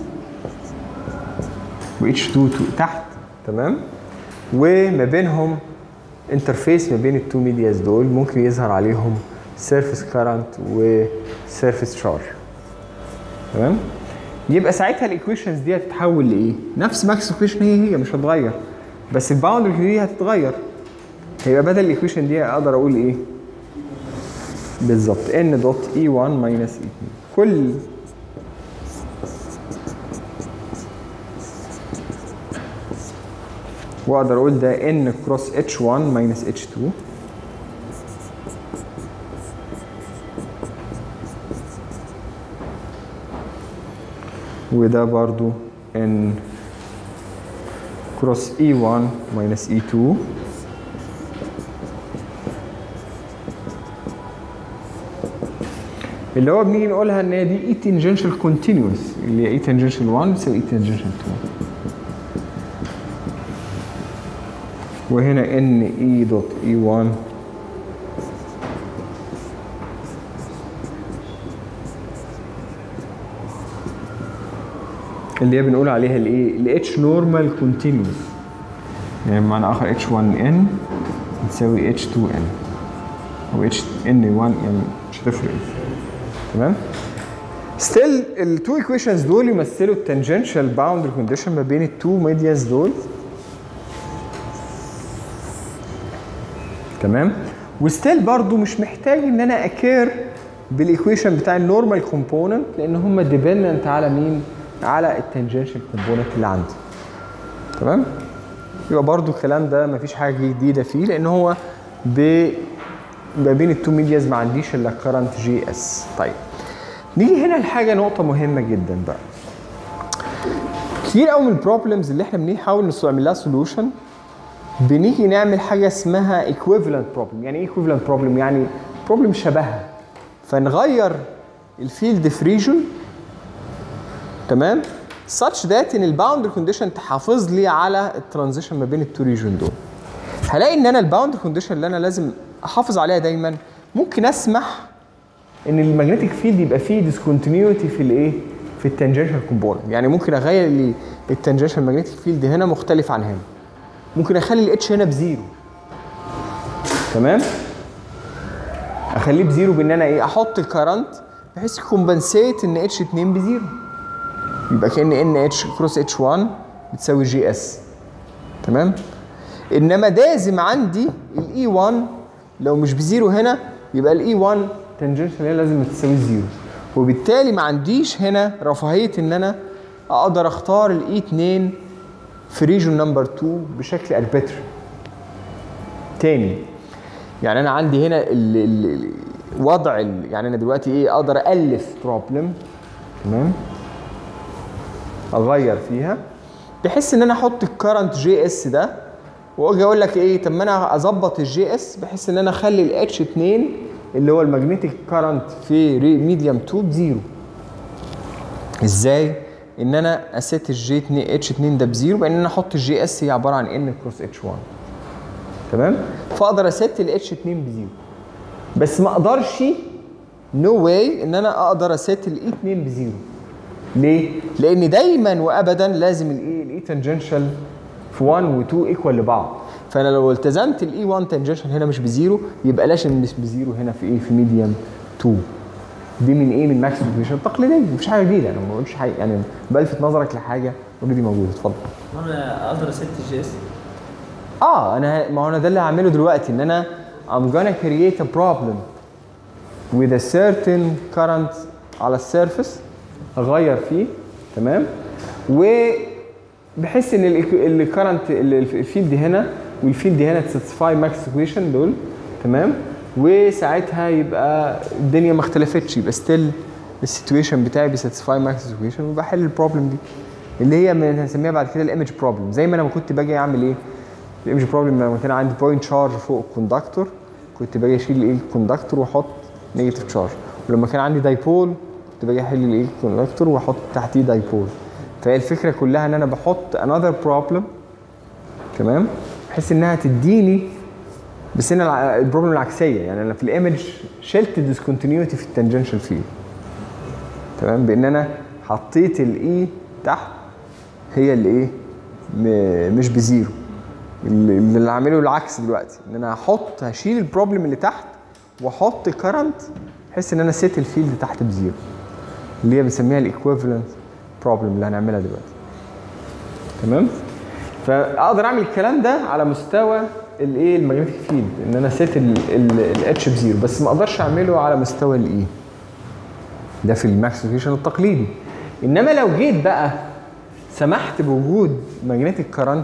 و H2 تحت تمام وما بينهم انترفيس ما بين التو ميدياز دول ممكن يظهر عليهم سيرفيس كارنت وسيرفيس تشارج تمام يبقى ساعتها الايكويشنز دي هتتحول لايه؟ نفس ماكس ايكويشن هي هي مش هتتغير بس الباوندري دي هتتغير هيبقى بدل الايكويشن دي اقدر اقول ايه؟ بالظبط n دوت e1 ماينس e2 كل واقدر اقول ده n كروس h1 ماينس h2 وده برضو n كروس e1 ماينس e2 اللي هو بنيجي نقولها ان هي دي اي تنجنشال كونتينوس اللي هي اي تنجنشال 1 تساوي اي تنجنشال 2 وهنا ان اي دوت اي 1 اللي هي بنقول عليها الايه الاتش نورمال كونتينوس يعني بمعنى اخر اتش 1 ان بتساوي اتش 2 ان او اتش ان 1 يعني مش هتفرق تمام ستيل التو ايكويشنز دول يمثلوا التانجنشال باوندري كونديشن ما بين التو ميدياز دول تمام وستيل برضو مش محتاج ان انا اكير بالايكويشن بتاع النورمال كومبوننت لان هم ديبندنت على مين على التنجنشال كومبوننت اللي عندي تمام يبقى برضو الكلام ده مفيش حاجه جديده فيه لان هو ب ما بين التو ميدياز ما عنديش الا كرنت جي اس طيب نيجي هنا لحاجه نقطه مهمه جدا بقى كتير قوي من البروبلمز اللي احنا بنحاول نعمل لها سولوشن بنيجي نعمل حاجه اسمها equivalent problem يعني ايه equivalent problem يعني بروبلم شبهها فنغير الفيلد في ريجون تمام such that ان الباوندري كونديشن تحافظ لي على الترانزيشن ما بين التو ريجون دول هلاقي ان انا الباوندري كونديشن اللي انا لازم احافظ عليها دايما ممكن اسمح ان المagnetic فيلد يبقى فيه ديسكونتينيوتي في الايه في التنجنشال كومبوننت يعني ممكن اغير لي التنجنشال ماجنتيك فيلد هنا مختلف عن هنا ممكن اخلي الاتش هنا بزيرو تمام اخليه بزيرو بان انا ايه احط الكرنت بحيث يكمبنسيت ان اتش 2 بزيرو يبقى كان ان اتش كروس اتش 1 بتساوي جي اس تمام انما لازم عندي الاي 1 لو مش بزيرو هنا يبقى الاي 1 تنجنشال هنا لازم تساوي زيرو وبالتالي ما عنديش هنا رفاهيه ان انا اقدر اختار الاي 2 في ريجون نمبر 2 بشكل اربيتري تاني يعني انا عندي هنا ال ال وضع ال يعني انا دلوقتي ايه اقدر الف بروبلم تمام اغير فيها بحيث ان انا احط الكرنت جي اس ده واجي اقول لك ايه طب ما انا اظبط الجي اس بحيث ان انا اخلي الاتش 2 اللي هو المagnetic كرنت في ميديوم 2 بزيرو ازاي ان انا اسيت الجي 2 اتش 2 ده بزيرو بان انا احط الجي اس هي عباره عن ان كروس اتش 1 تمام فاقدر اسيت الاتش 2 بزيرو بس ما اقدرش نو no واي ان انا اقدر اسيت الاي 2 بزيرو ليه؟ لان دايما وابدا لازم الاي الاي تنجنشال في 1 و 2 ايكوال لبعض فانا لو التزمت الاي 1 تنجنشال هنا مش بزيرو يبقى لازم مش بزيرو هنا في ايه في ميديوم 2 دي من ايه من ماكس ديفينيشن تقليديه مفيش حاجه جديده انا ما بقولش حاجه يعني بلفت نظرك لحاجه اوريدي موجوده اتفضل وانا اقدر اسيت الجي اس اه انا ما هو انا ده اللي هعمله دلوقتي ان انا I'm gonna create a problem with a certain current على السيرفس اغير فيه تمام وبحيث ان الكرنت الفيلد هنا والفيلد هنا تساتسفاي ماكس ايكويشن دول تمام وساعتها يبقى الدنيا ما اختلفتش يبقى ستيل السيتويشن بتاعي بيساتسفاي ماكس ايكويشن وبحل البروبلم دي اللي هي من هنسميها بعد كده الايمج بروبلم زي ما انا كنت باجي اعمل ايه الايمج بروبلم لما كان عندي بوينت شارج فوق الكوندكتور كنت باجي اشيل الايه الكوندكتور واحط نيجاتيف تشارج ولما كان عندي دايبول كنت باجي احل الايه الكوندكتور واحط تحتيه دايبول فهي الفكره كلها ان انا بحط انذر بروبلم تمام بحيث انها تديني بس هنا البروبلم العكسيه يعني انا في الايمج شلت الديسكونتينيوتي في التنجنشال فيلد تمام بان انا حطيت الاي تحت هي اللي ايه مش بزيرو اللي اللي هعمله العكس دلوقتي ان انا هحط هشيل البروبلم اللي تحت واحط كرنت بحيث ان انا سيت الفيلد تحت بزيرو اللي هي بنسميها الايكويفالنت بروبلم اللي هنعملها دلوقتي تمام فاقدر اعمل الكلام ده على مستوى الايه الماجنتيك فيلد ان انا سيت الاتش بزيرو بس ما اقدرش اعمله على مستوى الاي ده في الماكسيفيكيشن التقليدي انما لو جيت بقى سمحت بوجود ماجنتيك كرنت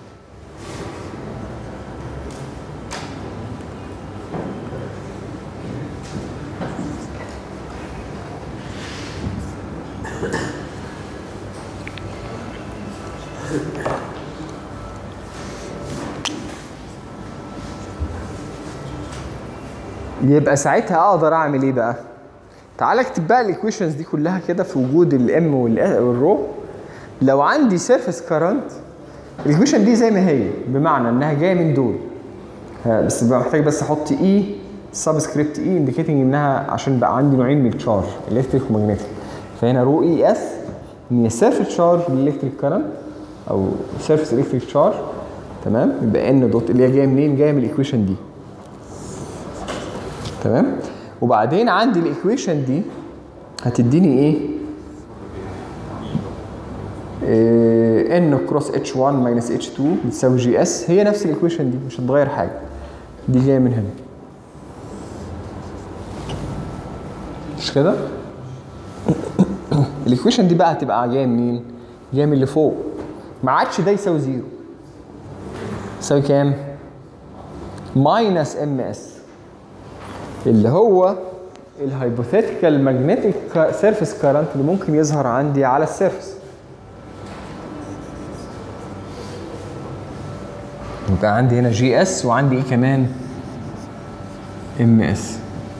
يبقى ساعتها اقدر اعمل ايه بقى؟ تعال اكتب بقى الايكويشنز دي كلها كده في وجود الام والرو لو عندي سيرفيس كارنت الايكويشن دي زي ما هي بمعنى انها جايه من دول ها، بس بقى محتاج بس احط اي سبسكريبت اي انديكيتنج انها عشان بقى عندي نوعين من التشارج الكتريك وماجنتيك فهنا رو اي اس ان هي سيرفيس تشارج بالالكتريك كارنت او سيرفيس الكتريك تشارج تمام يبقى ان دوت اللي هي جايه منين؟ جايه من الايكويشن دي تمام وبعدين عندي الايكويشن دي هتديني ايه إيه ان كروس اتش 1 ماينس اتش 2 بتساوي جي اس هي نفس الايكويشن دي مش هتغير حاجه دي جايه من هنا مش كده الايكويشن دي بقى هتبقى جايه منين جايه من اللي فوق ما عادش ده يساوي زيرو يساوي كام ماينس ام اس اللي هو الهايبوثيتيكال ماجنتيك سيرفيس كارنت اللي ممكن يظهر عندي على السيرفيس يبقى عندي هنا جي اس وعندي ايه كمان ام اس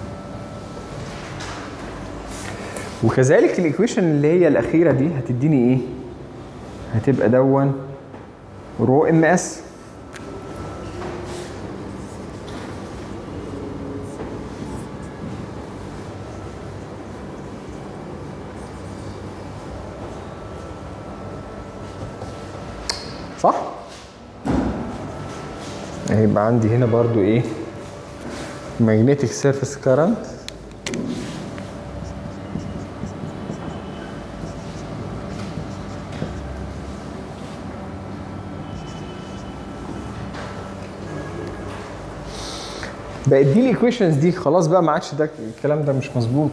وكذلك الايكويشن اللي هي الاخيره دي هتديني ايه هتبقى دون رو ام اس صح هيبقى عندي هنا برضو ايه magnetic surface current بقت دي الايكويشنز دي خلاص بقى ما عادش ده الكلام ده مش مظبوط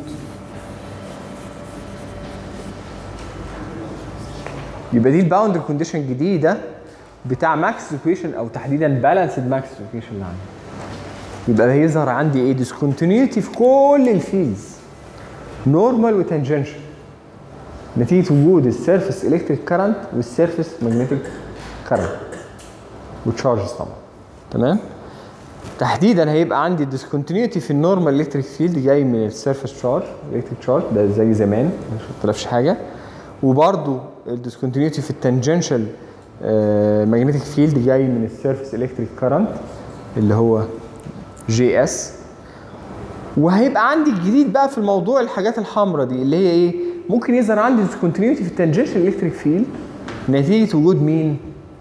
يبقى دي الباوند كونديشن الجديده بتاع ماكس ايكويشن او تحديدا بالانسد ماكس ايكويشن اللي عندي يبقى هيظهر عندي ايه ديسكونتينيوتي في كل الفيلز نورمال وتانجنشال نتيجه وجود السيرفيس الكتريك كارنت والسيرفيس ماجنتيك كارنت وتشارجز طبعا تمام تحديدا هيبقى عندي الديسكونتينيوتي في النورمال الكتريك فيلد جاي من السيرفيس تشارج الكتريك تشارج ده زي زمان ما اختلفش حاجه وبرده الديسكونتينيوتي في التانجنشال ماجنتيك فيلد جاي من السيرفيس الكتريك كارنت اللي هو جي اس وهيبقى عندي الجديد بقى في الموضوع الحاجات الحمراء دي اللي هي ايه ممكن يظهر عندي ديسكونتينيوتي في التانجنشال الكتريك فيلد نتيجه وجود مين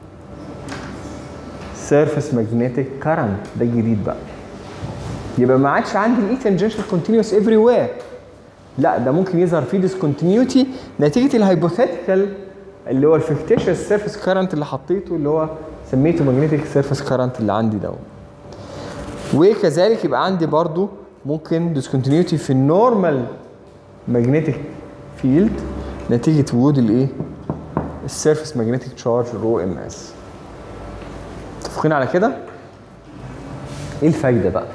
سيرفيس ماجنتيك كارنت ده الجديد بقى يبقى ما عادش عندي الاي تانجنشال كونتينيوس افري وير لا ده ممكن يظهر فيه ديسكونتينيوتي نتيجه الهايبوثيتيكال اللي هو الفيكتيشس سيرفيس كارنت اللي حطيته اللي هو سميته ماجنتيك سيرفيس كارنت اللي عندي دوت وكذلك يبقى عندي برضو ممكن ديسكونتينيوتي في النورمال ماجنتيك فيلد نتيجه وجود الايه السيرفيس ماجنتيك تشارج رو ام اس متفقين على كده ايه الفايده بقى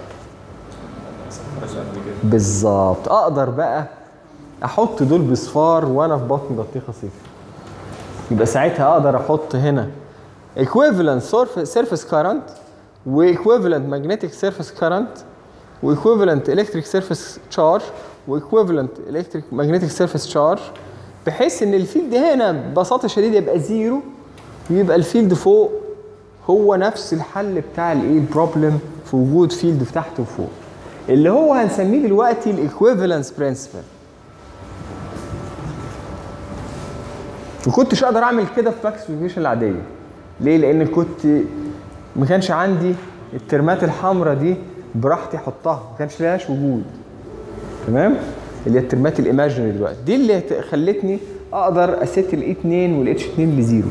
بالظبط اقدر بقى احط دول بصفار وانا في بطن بطيخه صفر يبقى ساعتها اقدر احط هنا equivalent surface current وايكويفالنت magnetic surface current وايكويفالنت electric surface charge وايكويفالنت electric magnetic surface charge بحيث ان الفيلد هنا ببساطه شديده يبقى زيرو ويبقى الفيلد فوق هو نفس الحل بتاع الايه البروبلم في وجود فيلد في تحت وفوق اللي هو هنسميه دلوقتي الايكويفالنس برنسبل وكنتش اقدر اعمل كده في ماكس ايكويشن العاديه ليه لان كنت ما كانش عندي الترمات الحمراء دي براحتي احطها ما كانش لهاش وجود تمام اللي هي الترمات الايماجينري دلوقتي دي اللي خلتني اقدر اسيت الاي 2 والاتش 2 لزيرو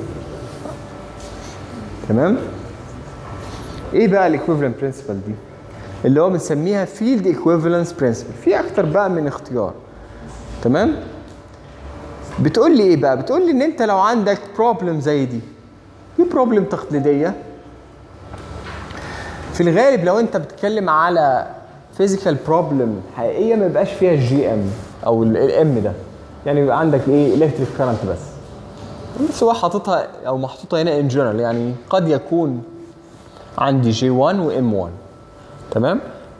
تمام ايه بقى الايكويفالنت برنسبل دي اللي هو بنسميها فيلد ايكويفالنس برنسبل في اكتر بقى من اختيار تمام بتقول لي ايه بقى بتقول لي ان انت لو عندك بروبلم زي دي دي بروبلم تقليديه في الغالب لو انت بتتكلم على فيزيكال بروبلم حقيقيه ما يبقاش فيها الجي ام او الام ده يعني يبقى عندك ايه الكتريك كارنت بس بس هو حاططها او محطوطه هنا ان جنرال يعني قد يكون عندي جي 1 وام 1 تمام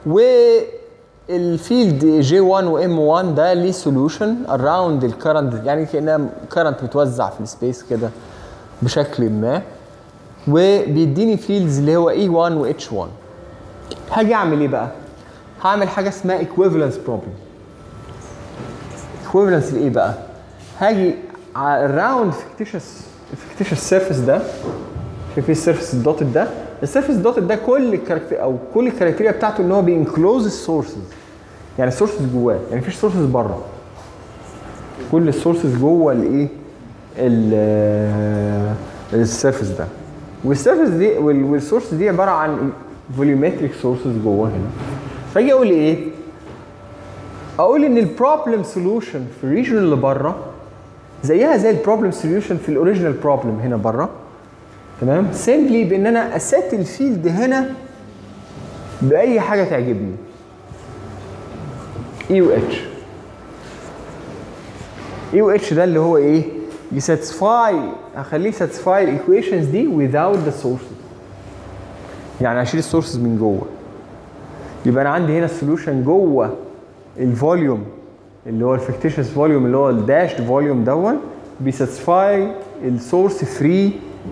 والفيلد جي 1 وام 1 ده ليه سوليوشن اراوند الكرنت يعني كانها كرنت متوزع في السبيس كده بشكل ما وبيديني فيلدز اللي هو اي 1 و اتش 1 هاجي اعمل ايه بقى؟ هعمل حاجه اسمها equivalence problem equivalence لايه بقى؟ هاجي الراوند فيكتيشس الفيكتيشس سيرفيس ده شايفين السيرفيس الدوتد ده السيرفيس الدوتد ده كل الكاركتر او كل الكاركتيريا بتاعته ان هو بينكلوز السورسز يعني السورسز جواه يعني مفيش سورسز بره كل السورسز جوه الايه السيرفيس ده والسيرفيس دي والسورس دي عباره عن فوليومتريك سورسز جوه هنا فاجي اقول ايه اقول ان البروبلم سولوشن في الريجن اللي بره زيها زي البروبلم سوليوشن في الاوريجينال بروبلم هنا بره تمام سيمبلي بان انا اسات الفيلد هنا باي حاجه تعجبني اي و اتش اي و اتش ده اللي هو ايه يساتسفاي هخليه ساتسفاي الايكويشنز دي without the sources يعني اشيل السورسز من جوه يبقى انا عندي هنا السوليوشن جوه الفوليوم اللي هو الفيكتيشس فوليوم اللي هو الداشد فوليوم دون بيساتسفاي السورس فري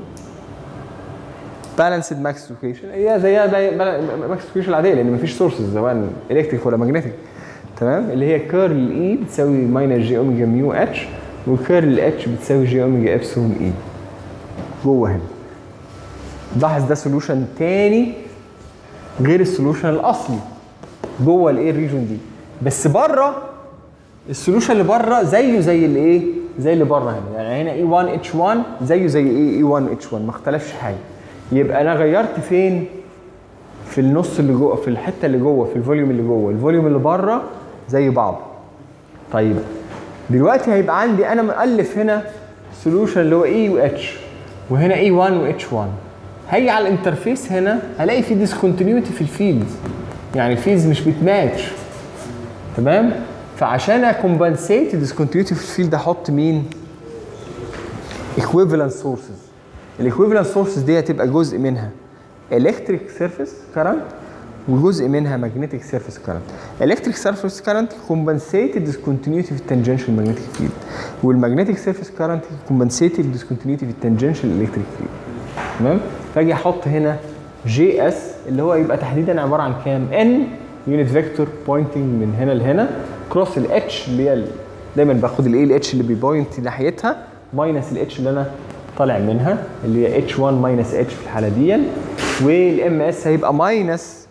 بالانسد ماكس ايكويشن هي زيها زي ماكس ايكويشن العاديه لان مفيش سورسز سواء الكتريك ولا ماجنتيك تمام اللي هي كيرل اي بتساوي ماينس جي اوميجا ميو اتش وكيرل اتش بتساوي جي اوميجا ابسلون اي جوه هنا لاحظ ده سوليوشن تاني غير السوليوشن الاصلي جوه الايه الريجون دي بس بره السوليوشن اللي بره زيه زي اللي ايه زي اللي بره هنا يعني هنا اي 1 اتش 1 زيه زي ايه اي 1 اتش 1 ما اختلفش حاجه يبقى انا غيرت فين في النص اللي جوه في الحته اللي جوه في الفوليوم اللي جوه الفوليوم اللي بره زي بعض طيب دلوقتي هيبقى عندي انا مؤلف هنا سوليوشن اللي هو اي و اتش وهنا اي 1 و اتش 1 هاجي على الانترفيس هنا هلاقي في ديسكونتينيوتي في الفيلدز يعني الفيلدز مش بتماتش تمام فعشان اكمبنسيت الديسكونتينيوتي في الفيلد احط مين equivalent sources الايكويفالنت سورسز دي هتبقى جزء منها الكتريك سيرفيس كارنت وجزء منها ماجنتيك سيرفيس كارنت الكتريك سيرفيس كارنت كومبنسيت الديسكونتينيوتي في التانجنشال ماجنتيك فيلد والماجنتيك سيرفيس كارنت كومبنسيت الديسكونتينيوتي في التانجنشال الكتريك فيلد تمام فاجي احط هنا جي اس اللي هو يبقى تحديدا عباره عن كام ان يونت فيكتور بوينتنج من هنا لهنا كروس الاتش اللي هي ال- دايما باخد الايه الاتش اللي بيبوينت ناحيتها ماينس الاتش اللي انا طالع منها اللي هي اتش 1 ماينس اتش في الحاله دي والام اس هيبقى ماينس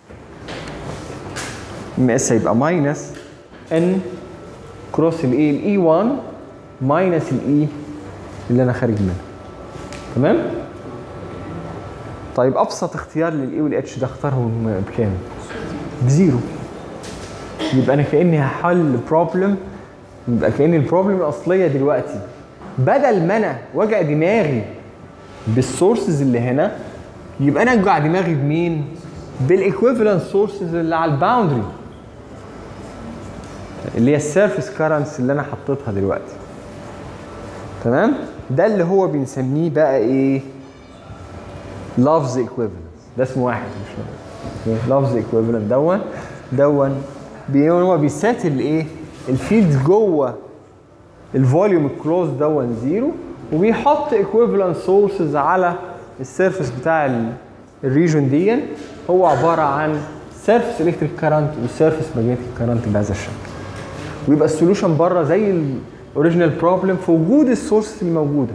ام اس هيبقى ماينس ان كروس الايه الاي 1 ماينس الاي اللي انا خارج منها تمام طيب ابسط اختيار للاي والاتش ده اختارهم بكام بزيرو يبقى انا كاني هحل بروبلم يبقى كان البروبلم الاصليه دلوقتي بدل ما انا وجع دماغي بالسورسز اللي هنا يبقى انا اوجع دماغي بمين؟ بالايكويفالنت سورسز اللي على الباوندري اللي هي السيرفيس كارنتس اللي انا حطيتها دلوقتي تمام؟ ده اللي هو بنسميه بقى ايه؟ لافز ايكويفالنس ده اسمه واحد مش لافز ايكويفالنت دون دون بي- هو بيسات الايه؟ الفيلد جوه الفوليوم الكلوز دون زيرو وبيحط ايكويفالنت سورسز على السيرفيس بتاع ال- الريجون دي هو عباره عن سيرفيس الكتريك كارنت وسيرفيس ماجنتيك كارنت بهذا الشكل ويبقى السوليوشن بره زي الاوريجينال بروبلم في وجود السورسز الموجوده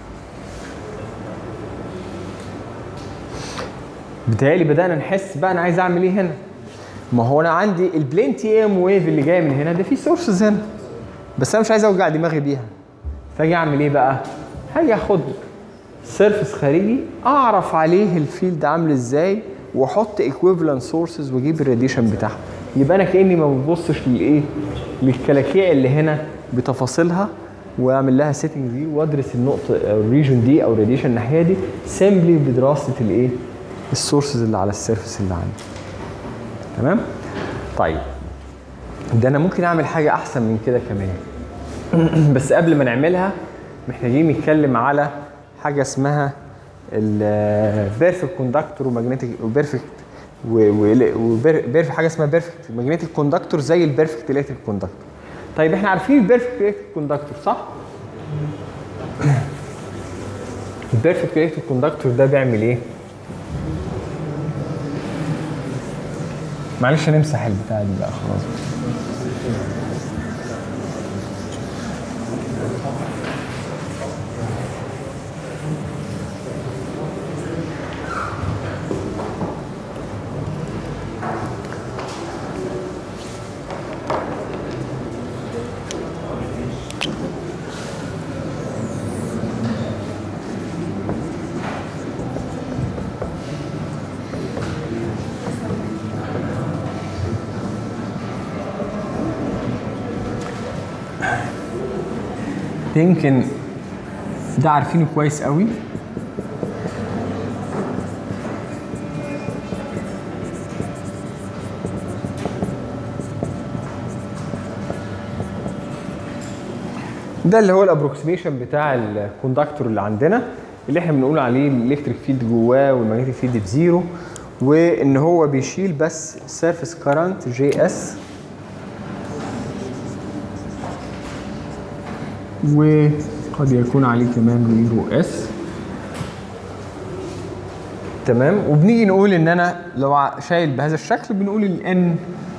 بتهيألي بدأنا نحس بقى أنا عايز أعمل إيه هنا؟ ما هو أنا عندي البلين تي ام ويف اللي جاية من هنا ده فيه سورسز هنا بس أنا مش عايز أوجع دماغي بيها فأجي أعمل إيه بقى؟ هاجي آخد سيرفيس خارجي أعرف عليه الفيلد عامل إزاي وأحط ايكويفالنت سورسز وأجيب الراديشن بتاعها يبقى أنا كأني ما ببصش للإيه؟ للكلاكيع اللي هنا بتفاصيلها واعمل لها سيتنج دي وادرس النقطه او الريجون دي او الراديشن الناحيه دي سيمبلي بدراسه الايه؟ السورسز اللي على السيرفيس اللي عندي. تمام؟ طيب ده انا ممكن اعمل حاجه احسن من كده كمان بس قبل ما نعملها محتاجين نتكلم على حاجه اسمها البيرفكت كوندكتور وماجنتيك وبيرفكت وبيرفكت حاجه اسمها بيرفكت ماجنتيك كوندكتور زي البيرفكت الكتريك كوندكتور طيب احنا عارفين البيرفكت الكتريك كوندكتور صح؟ البيرفكت الكتريك كوندكتور ده بيعمل ايه؟ معلش نمسح البتاع دي بقى خلاص ده يمكن ده عارفينه كويس قوي ده اللي هو الابروكسيميشن بتاع الكوندكتور اللي عندنا اللي احنا بنقول عليه الالكتريك فيلد جواه والمagnetic فيلد بزيرو وان هو بيشيل بس سيرفيس كارنت جي اس وقد يكون عليه كمان ريرو اس تمام وبنيجي نقول ان انا لو ع- شايل بهذا الشكل بنقول الان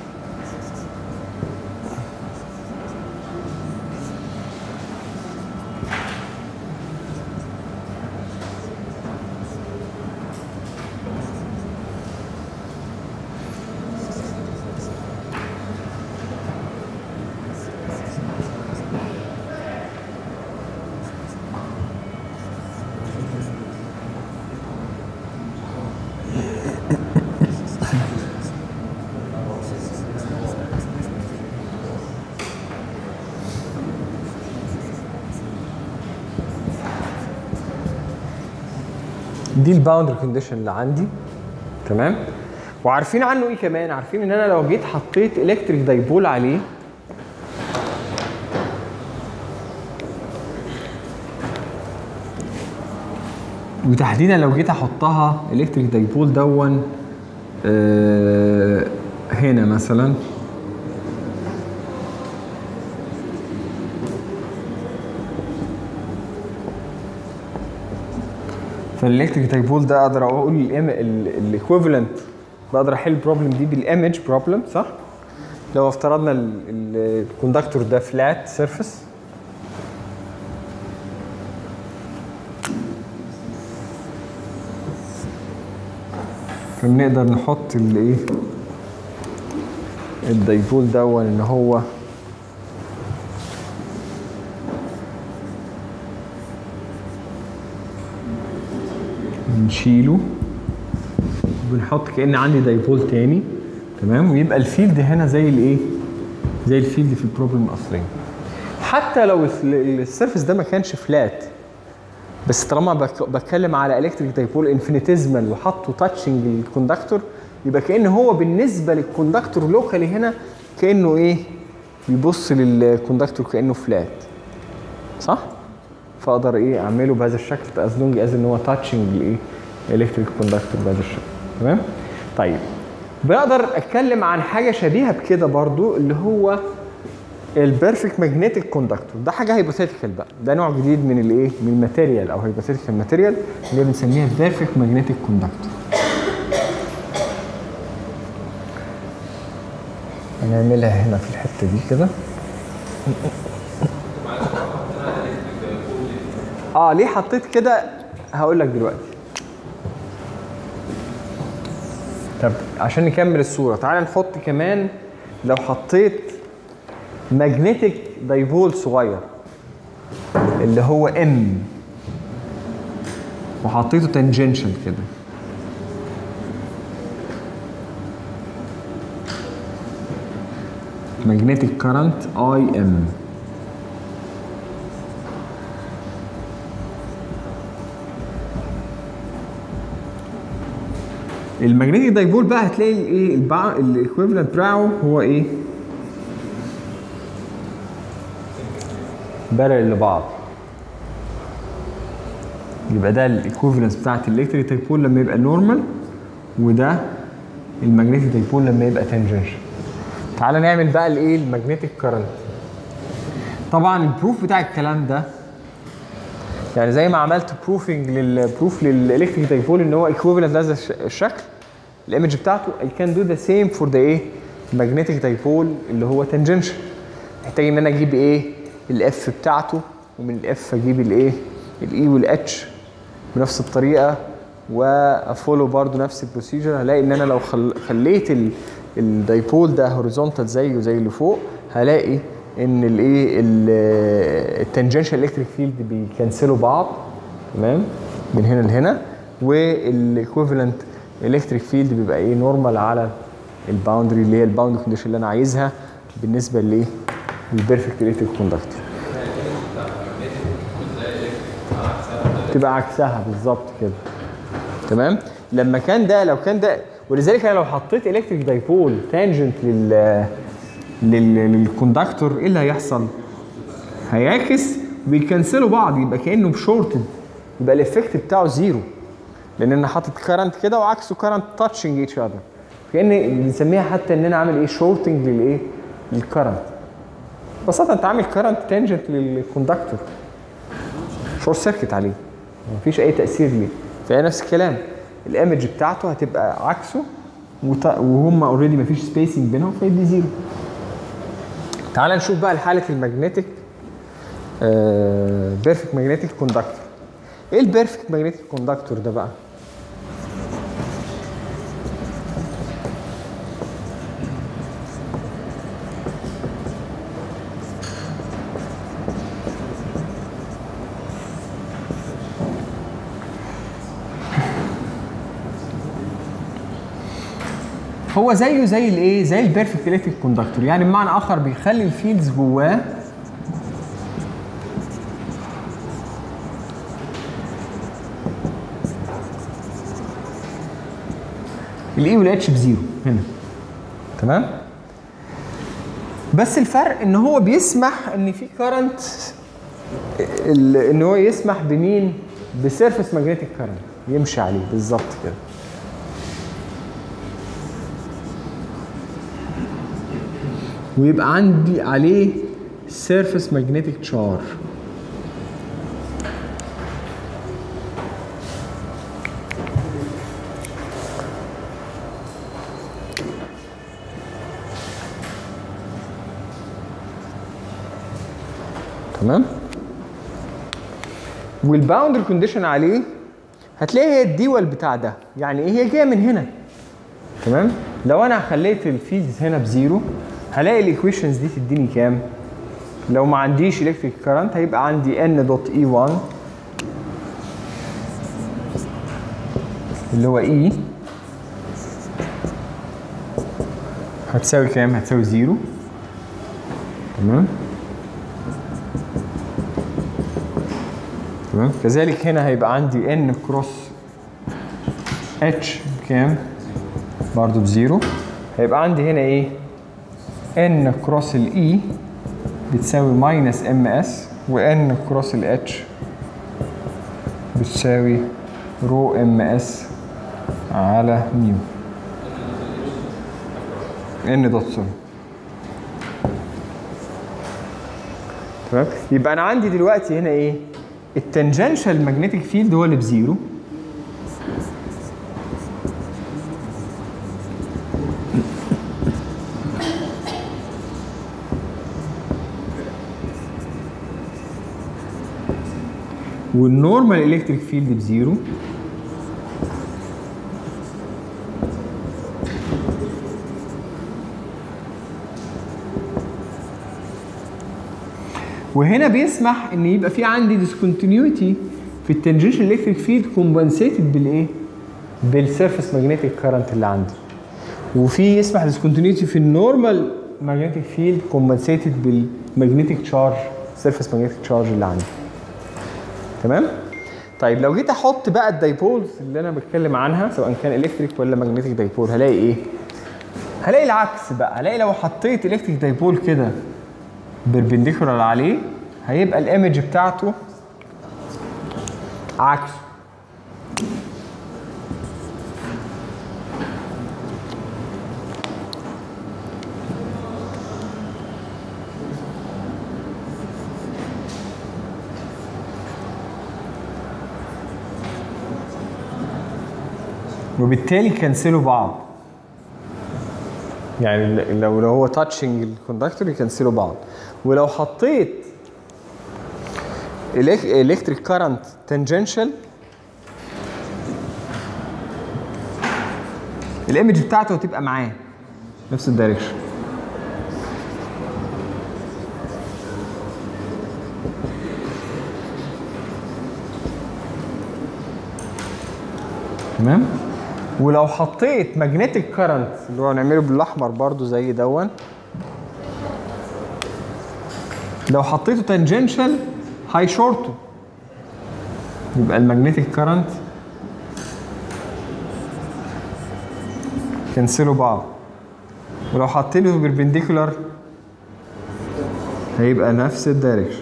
دي الباوندري كونديشن اللي عندي تمام وعارفين عنه ايه كمان عارفين ان انا لو جيت حطيت الكتريك دايبول عليه وتحديدا لو جيت احطها الكتريك دايبول دون آه هنا مثلا فالالكتريك دايبول ده اقدر اقول الايكويفالنت بقدر احل البروبلم دي بالايمج بروبلم صح؟ لو افترضنا الكوندكتور ده فلات سيرفيس فبنقدر نحط الايه الدايبول دون ان هو بنشيله بنحط كأن عندي دايبول تاني تمام ويبقى الفيلد هنا زي الايه؟ زي الفيلد في البروبلم الاصليه. حتى لو ال- السيرفيس ده ما كانش فلات بس طالما بك- بتكلم على الكتريك دايبول انفينيتيزمال وحطه تاتشنج الكوندكتور يبقى كأن هو بالنسبه للكوندكتور لوكالي هنا كأنه ايه؟ بيبص للكوندكتور كأنه فلات. صح؟ فاقدر ايه اعمله بهذا الشكل از لونج از ان هو تاتشنج الايه الكتريك كوندكتور بهذا الشكل تمام طيب بقدر اتكلم عن حاجه شبيهه بكده برضو اللي هو البيرفكت ماجنتيك كوندكتور ده حاجه هايبوثيتيكال بقى ده نوع جديد من الايه من الماتيريال او هايبوثيتيكال ماتيريال اللي هي بنسميها بيرفكت ماجنتيك كوندكتور هنعملها هنا في الحته دي كده اه ليه حطيت كده هقول لك دلوقتي طب عشان نكمل الصوره تعال نحط كمان لو حطيت ماجنتيك دايبول صغير اللي هو ام وحطيته تانجنشال كده ماجنتيك كارنت اي ام الماجنتيك دايبول بقى هتلاقي ايه البع... الايكويفالنت بتاعه هو ايه؟ بارل لبعض يبقى ده الايكويفالنس بتاعت الالكتريك دايبول لما يبقى نورمال وده الماجنتيك دايبول لما يبقى تانجنشال تعالى نعمل بقى الايه الماجنتيك كارنت طبعا البروف بتاع الكلام ده يعني زي ما عملت بروفنج للبروف للالكتريك دايبول ان هو ايكويفالنت لهذا الش- الشكل الايمج بتاعته I can do the same for the ايه magnetic dipole اللي هو tangential محتاج ان انا اجيب ايه الاف بتاعته ومن الاف اجيب الايه الاي والاتش بنفس الطريقه وافولو برضو نفس البروسيجر هلاقي ان انا لو خل... خليت ال... الدايبول ده هوريزونتال زيه زي اللي فوق هلاقي ان الايه التنجنشال الكتريك فيلد بيكنسلوا بعض تمام من هنا لهنا والايكويفالنت الكتريك فيلد بيبقى ايه نورمال على الباوندري اللي هي الباوند كونديشن اللي انا عايزها بالنسبه لايه للبيرفكت الكتريك كوندكتور تبقى عكسها بالظبط كده تمام لما كان ده لو كان ده ولذلك انا لو حطيت الكتريك دايبول تانجنت لل لل للكوندكتور ايه اللي هيحصل؟ هيعكس ويكنسلوا بعض يبقى كانه بشورتد يبقى الايفكت بتاعه زيرو لان انا حاطط كارنت كده وعكسه كارنت تاتشنج ايتش اذر كان بنسميها حتى ان انا عامل ايه شورتنج للايه؟ للكارنت ببساطه انت عامل كارنت تانجنت للكوندكتور شورت سيركت عليه مفيش اي تاثير ليه فهي نفس الكلام الايمج بتاعته هتبقى عكسه وط- وهم اوريدي مفيش سبيسنج بينهم فيدي زيرو تعال نشوف بقى حاله الماجنتيك بيرفكت ماجنتيك كوندكتور ايه البيرفكت ماجنتيك كوندكتور ده بقى هو زيه زي الايه زي البيرفكت الكتريك كوندكتور يعني بمعنى اخر بيخلي الفيلدز جواه الاي والاتش بزيرو هنا تمام بس الفرق ان هو بيسمح ان في كارنت ان هو يسمح بمين بسيرفس ماجنتيك كارنت يمشي عليه بالظبط كده ويبقى عندي عليه سيرفس ماجنتيك تشار تمام والباوندري كونديشن عليه هتلاقي هي الديول بتاع ده يعني ايه هي جايه من هنا تمام لو انا خليت الفيلدز هنا بزيرو هلاقي الايكويشنز دي تديني كام لو ما عنديش الكتريك كارنت هيبقى عندي ان دوت اي 1 اللي هو اي هتساوي كام هتساوي زيرو تمام تمام كذلك هنا هيبقى عندي ان كروس اتش بكام برضو بزيرو هيبقى عندي هنا ايه ان كروس الاي بتساوي ماينس ام اس وان كروس الاتش بتساوي رو ام اس على ميو ان دوت سوري تمام يبقى انا عندي دلوقتي هنا ايه التنجنشال ماجنتيك فيلد هو اللي بزيرو والنورمال الكتريك فيلد بزيرو وهنا بيسمح ان يبقى في عندي ديسكونتينيوتي في التنجنشال الكتريك فيلد كومبنسيتد بالايه؟ بالسيرفيس ماجنتيك كارنت اللي عندي وفي يسمح ديسكونتينيوتي في النورمال ماجنتيك فيلد كومبنسيتد بالماجنتيك تشارج سيرفيس ماجنتيك تشارج اللي عندي تمام طيب لو جيت احط بقى الدايبولز اللي انا بتكلم عنها سواء كان الكتريك ولا ماجنتيك دايبول هلاقي ايه هلاقي العكس بقى هلاقي لو حطيت الكتريك دايبول كده بيربنديكولار عليه هيبقى الايمج بتاعته عكسه وبالتالي كنسلوا بعض يعني لو لو هو تاتشنج الكوندكتور يكنسلوا بعض ولو حطيت الكتريك كارنت تانجنشال الايمج بتاعته هتبقى معاه نفس الدايركشن تمام ولو حطيت ماجنتيك كارنت اللي هو هنعمله بالاحمر برضو زي دون لو حطيته تانجنشال هيشورته يبقى المagnetic current كنسلوا بعض ولو حطيت له perpendicular هيبقى نفس الدايركشن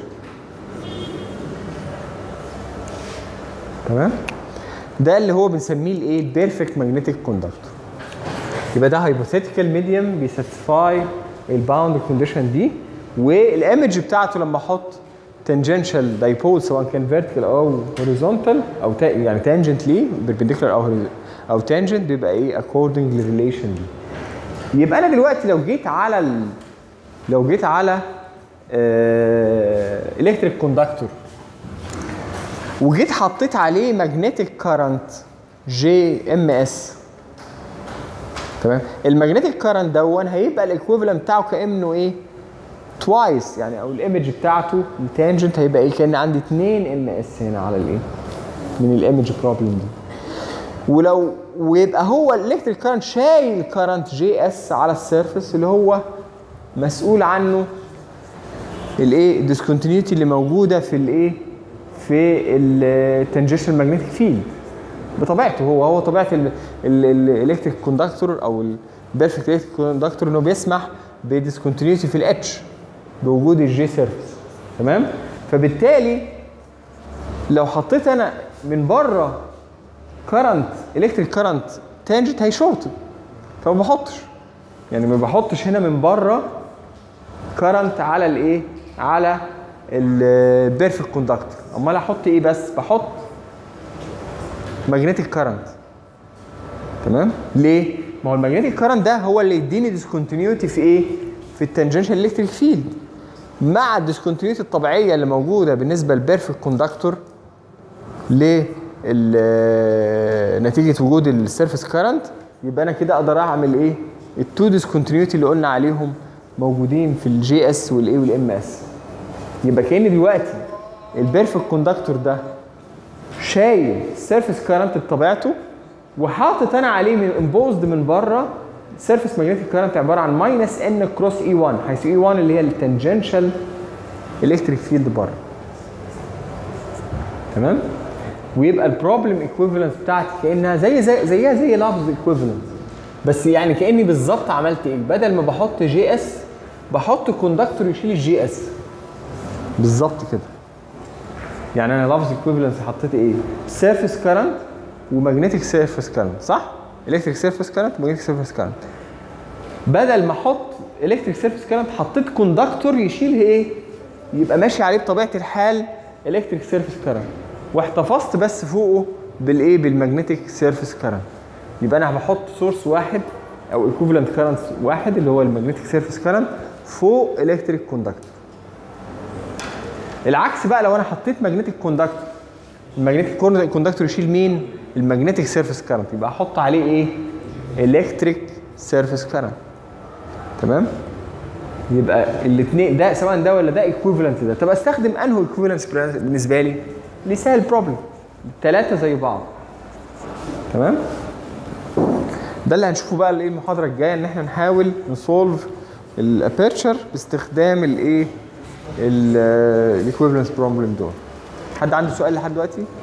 تمام ده اللي هو بنسميه الايه البيرفكت ماجنتيك كوندكتور يبقى ده هايبوثيتيكال ميديوم بيساتسفاي الباوند كونديشن دي والايمج بتاعته لما احط تانجنشال دايبول سواء كان فيرتيكال او هوريزونتال او تا يعني تانجنت ليه بيربنديكولار او او تانجنت بيبقى ايه اكوردنج للريليشن دي يبقى انا دلوقتي لو جيت على ال... لو جيت على الكتريك كوندكتور وجيت حطيت عليه ماجنتيك كارنت جي ام اس تمام الماجنتيك كارنت دون هيبقى الايكويفالنت بتاعه كانه ايه توايس يعني او الايمج بتاعته التانجنت هيبقى ايه كان عندي 2 ام اس هنا على الايه من الايمج بروبلم دي ولو ويبقى هو الالكتريك كارنت شايل كارنت جي اس على السيرفيس اللي هو مسؤول عنه الايه الديسكونتينيوتي اللي موجوده في الايه في التنجيشن ماجنتيك فيلد بطبيعته هو هو طبيعه الالكتريك كوندكتور او البيرفكت الكتريك كوندكتور انه بيسمح بديسكونتينيوتي في الاتش بوجود الجي سيرفيس تمام فبالتالي لو حطيت انا من بره كرنت الكتريك كرنت تانجنت هيشورت فما بحطش يعني ما بحطش هنا من بره كرنت على الايه على البيرفكت كوندكتور امال احط ايه بس بحط ماجنتيك كرنت تمام ليه ما هو الماجنتيك كرنت ده هو اللي يديني ديسكونتينيوتي في ايه في التنجنشال الكتريك فيلد مع الديسكونتينيوتي الطبيعيه اللي موجوده بالنسبه للبيرفكت كوندكتور ل نتيجه وجود السيرفيس كرنت يبقى انا كده اقدر اعمل ايه التو ديسكونتينيوتي اللي قلنا عليهم موجودين في الجي اس والاي والام اس يبقى كان دلوقتي البيرفكت كوندكتور ده شايل سيرفيس كارنت بطبيعته وحاطط انا عليه من امبوزد من بره سيرفيس ماجنتيك كارنت عباره عن ماينس ان كروس اي 1 حيث اي 1 اللي هي التنجنشال الكتريك فيلد بره تمام ويبقى البروبلم ايكويفالنس بتاعتي كانها زي زي زيها زي لفظ ايكويفالنس بس يعني كاني بالظبط عملت ايه بدل ما بحط جي اس بحط كوندكتور يشيل الجي اس بالظبط كده يعني انا لفظ ايكويفالنس حطيت ايه سيرفيس كارنت وماجنتيك سيرفيس كارنت صح الكتريك سيرفيس كارنت وماجنتيك سيرفيس كارنت بدل ما احط الكتريك سيرفيس كارنت حطيت كوندكتور يشيل ايه يبقى ماشي عليه بطبيعه الحال الكتريك سيرفيس كارنت واحتفظت بس فوقه بالايه بالماجنتيك سيرفيس كارنت يبقى انا بحط سورس واحد او ايكوفالنت كارنت واحد اللي هو الماجنتيك سيرفيس كارنت فوق الكتريك كوندكتور العكس بقى لو انا حطيت ماجنتيك كوندكتور الماجنتيك كوندكتور يشيل مين الماجنتيك سيرفيس كارنت يبقى احط عليه ايه الكتريك سيرفيس كارنت تمام يبقى الاثنين ده سواء ده ولا ده ايكوفالنت ده طب استخدم انه ايكوفالنس بالنسبه لي لسهل بروبلم الثلاثه زي بعض تمام ده اللي هنشوفه بقى الايه المحاضره الجايه ان احنا نحاول نسولف الابيرتشر باستخدام الايه الايكويفالنس بروبلم دول حد عنده سؤال لحد دلوقتي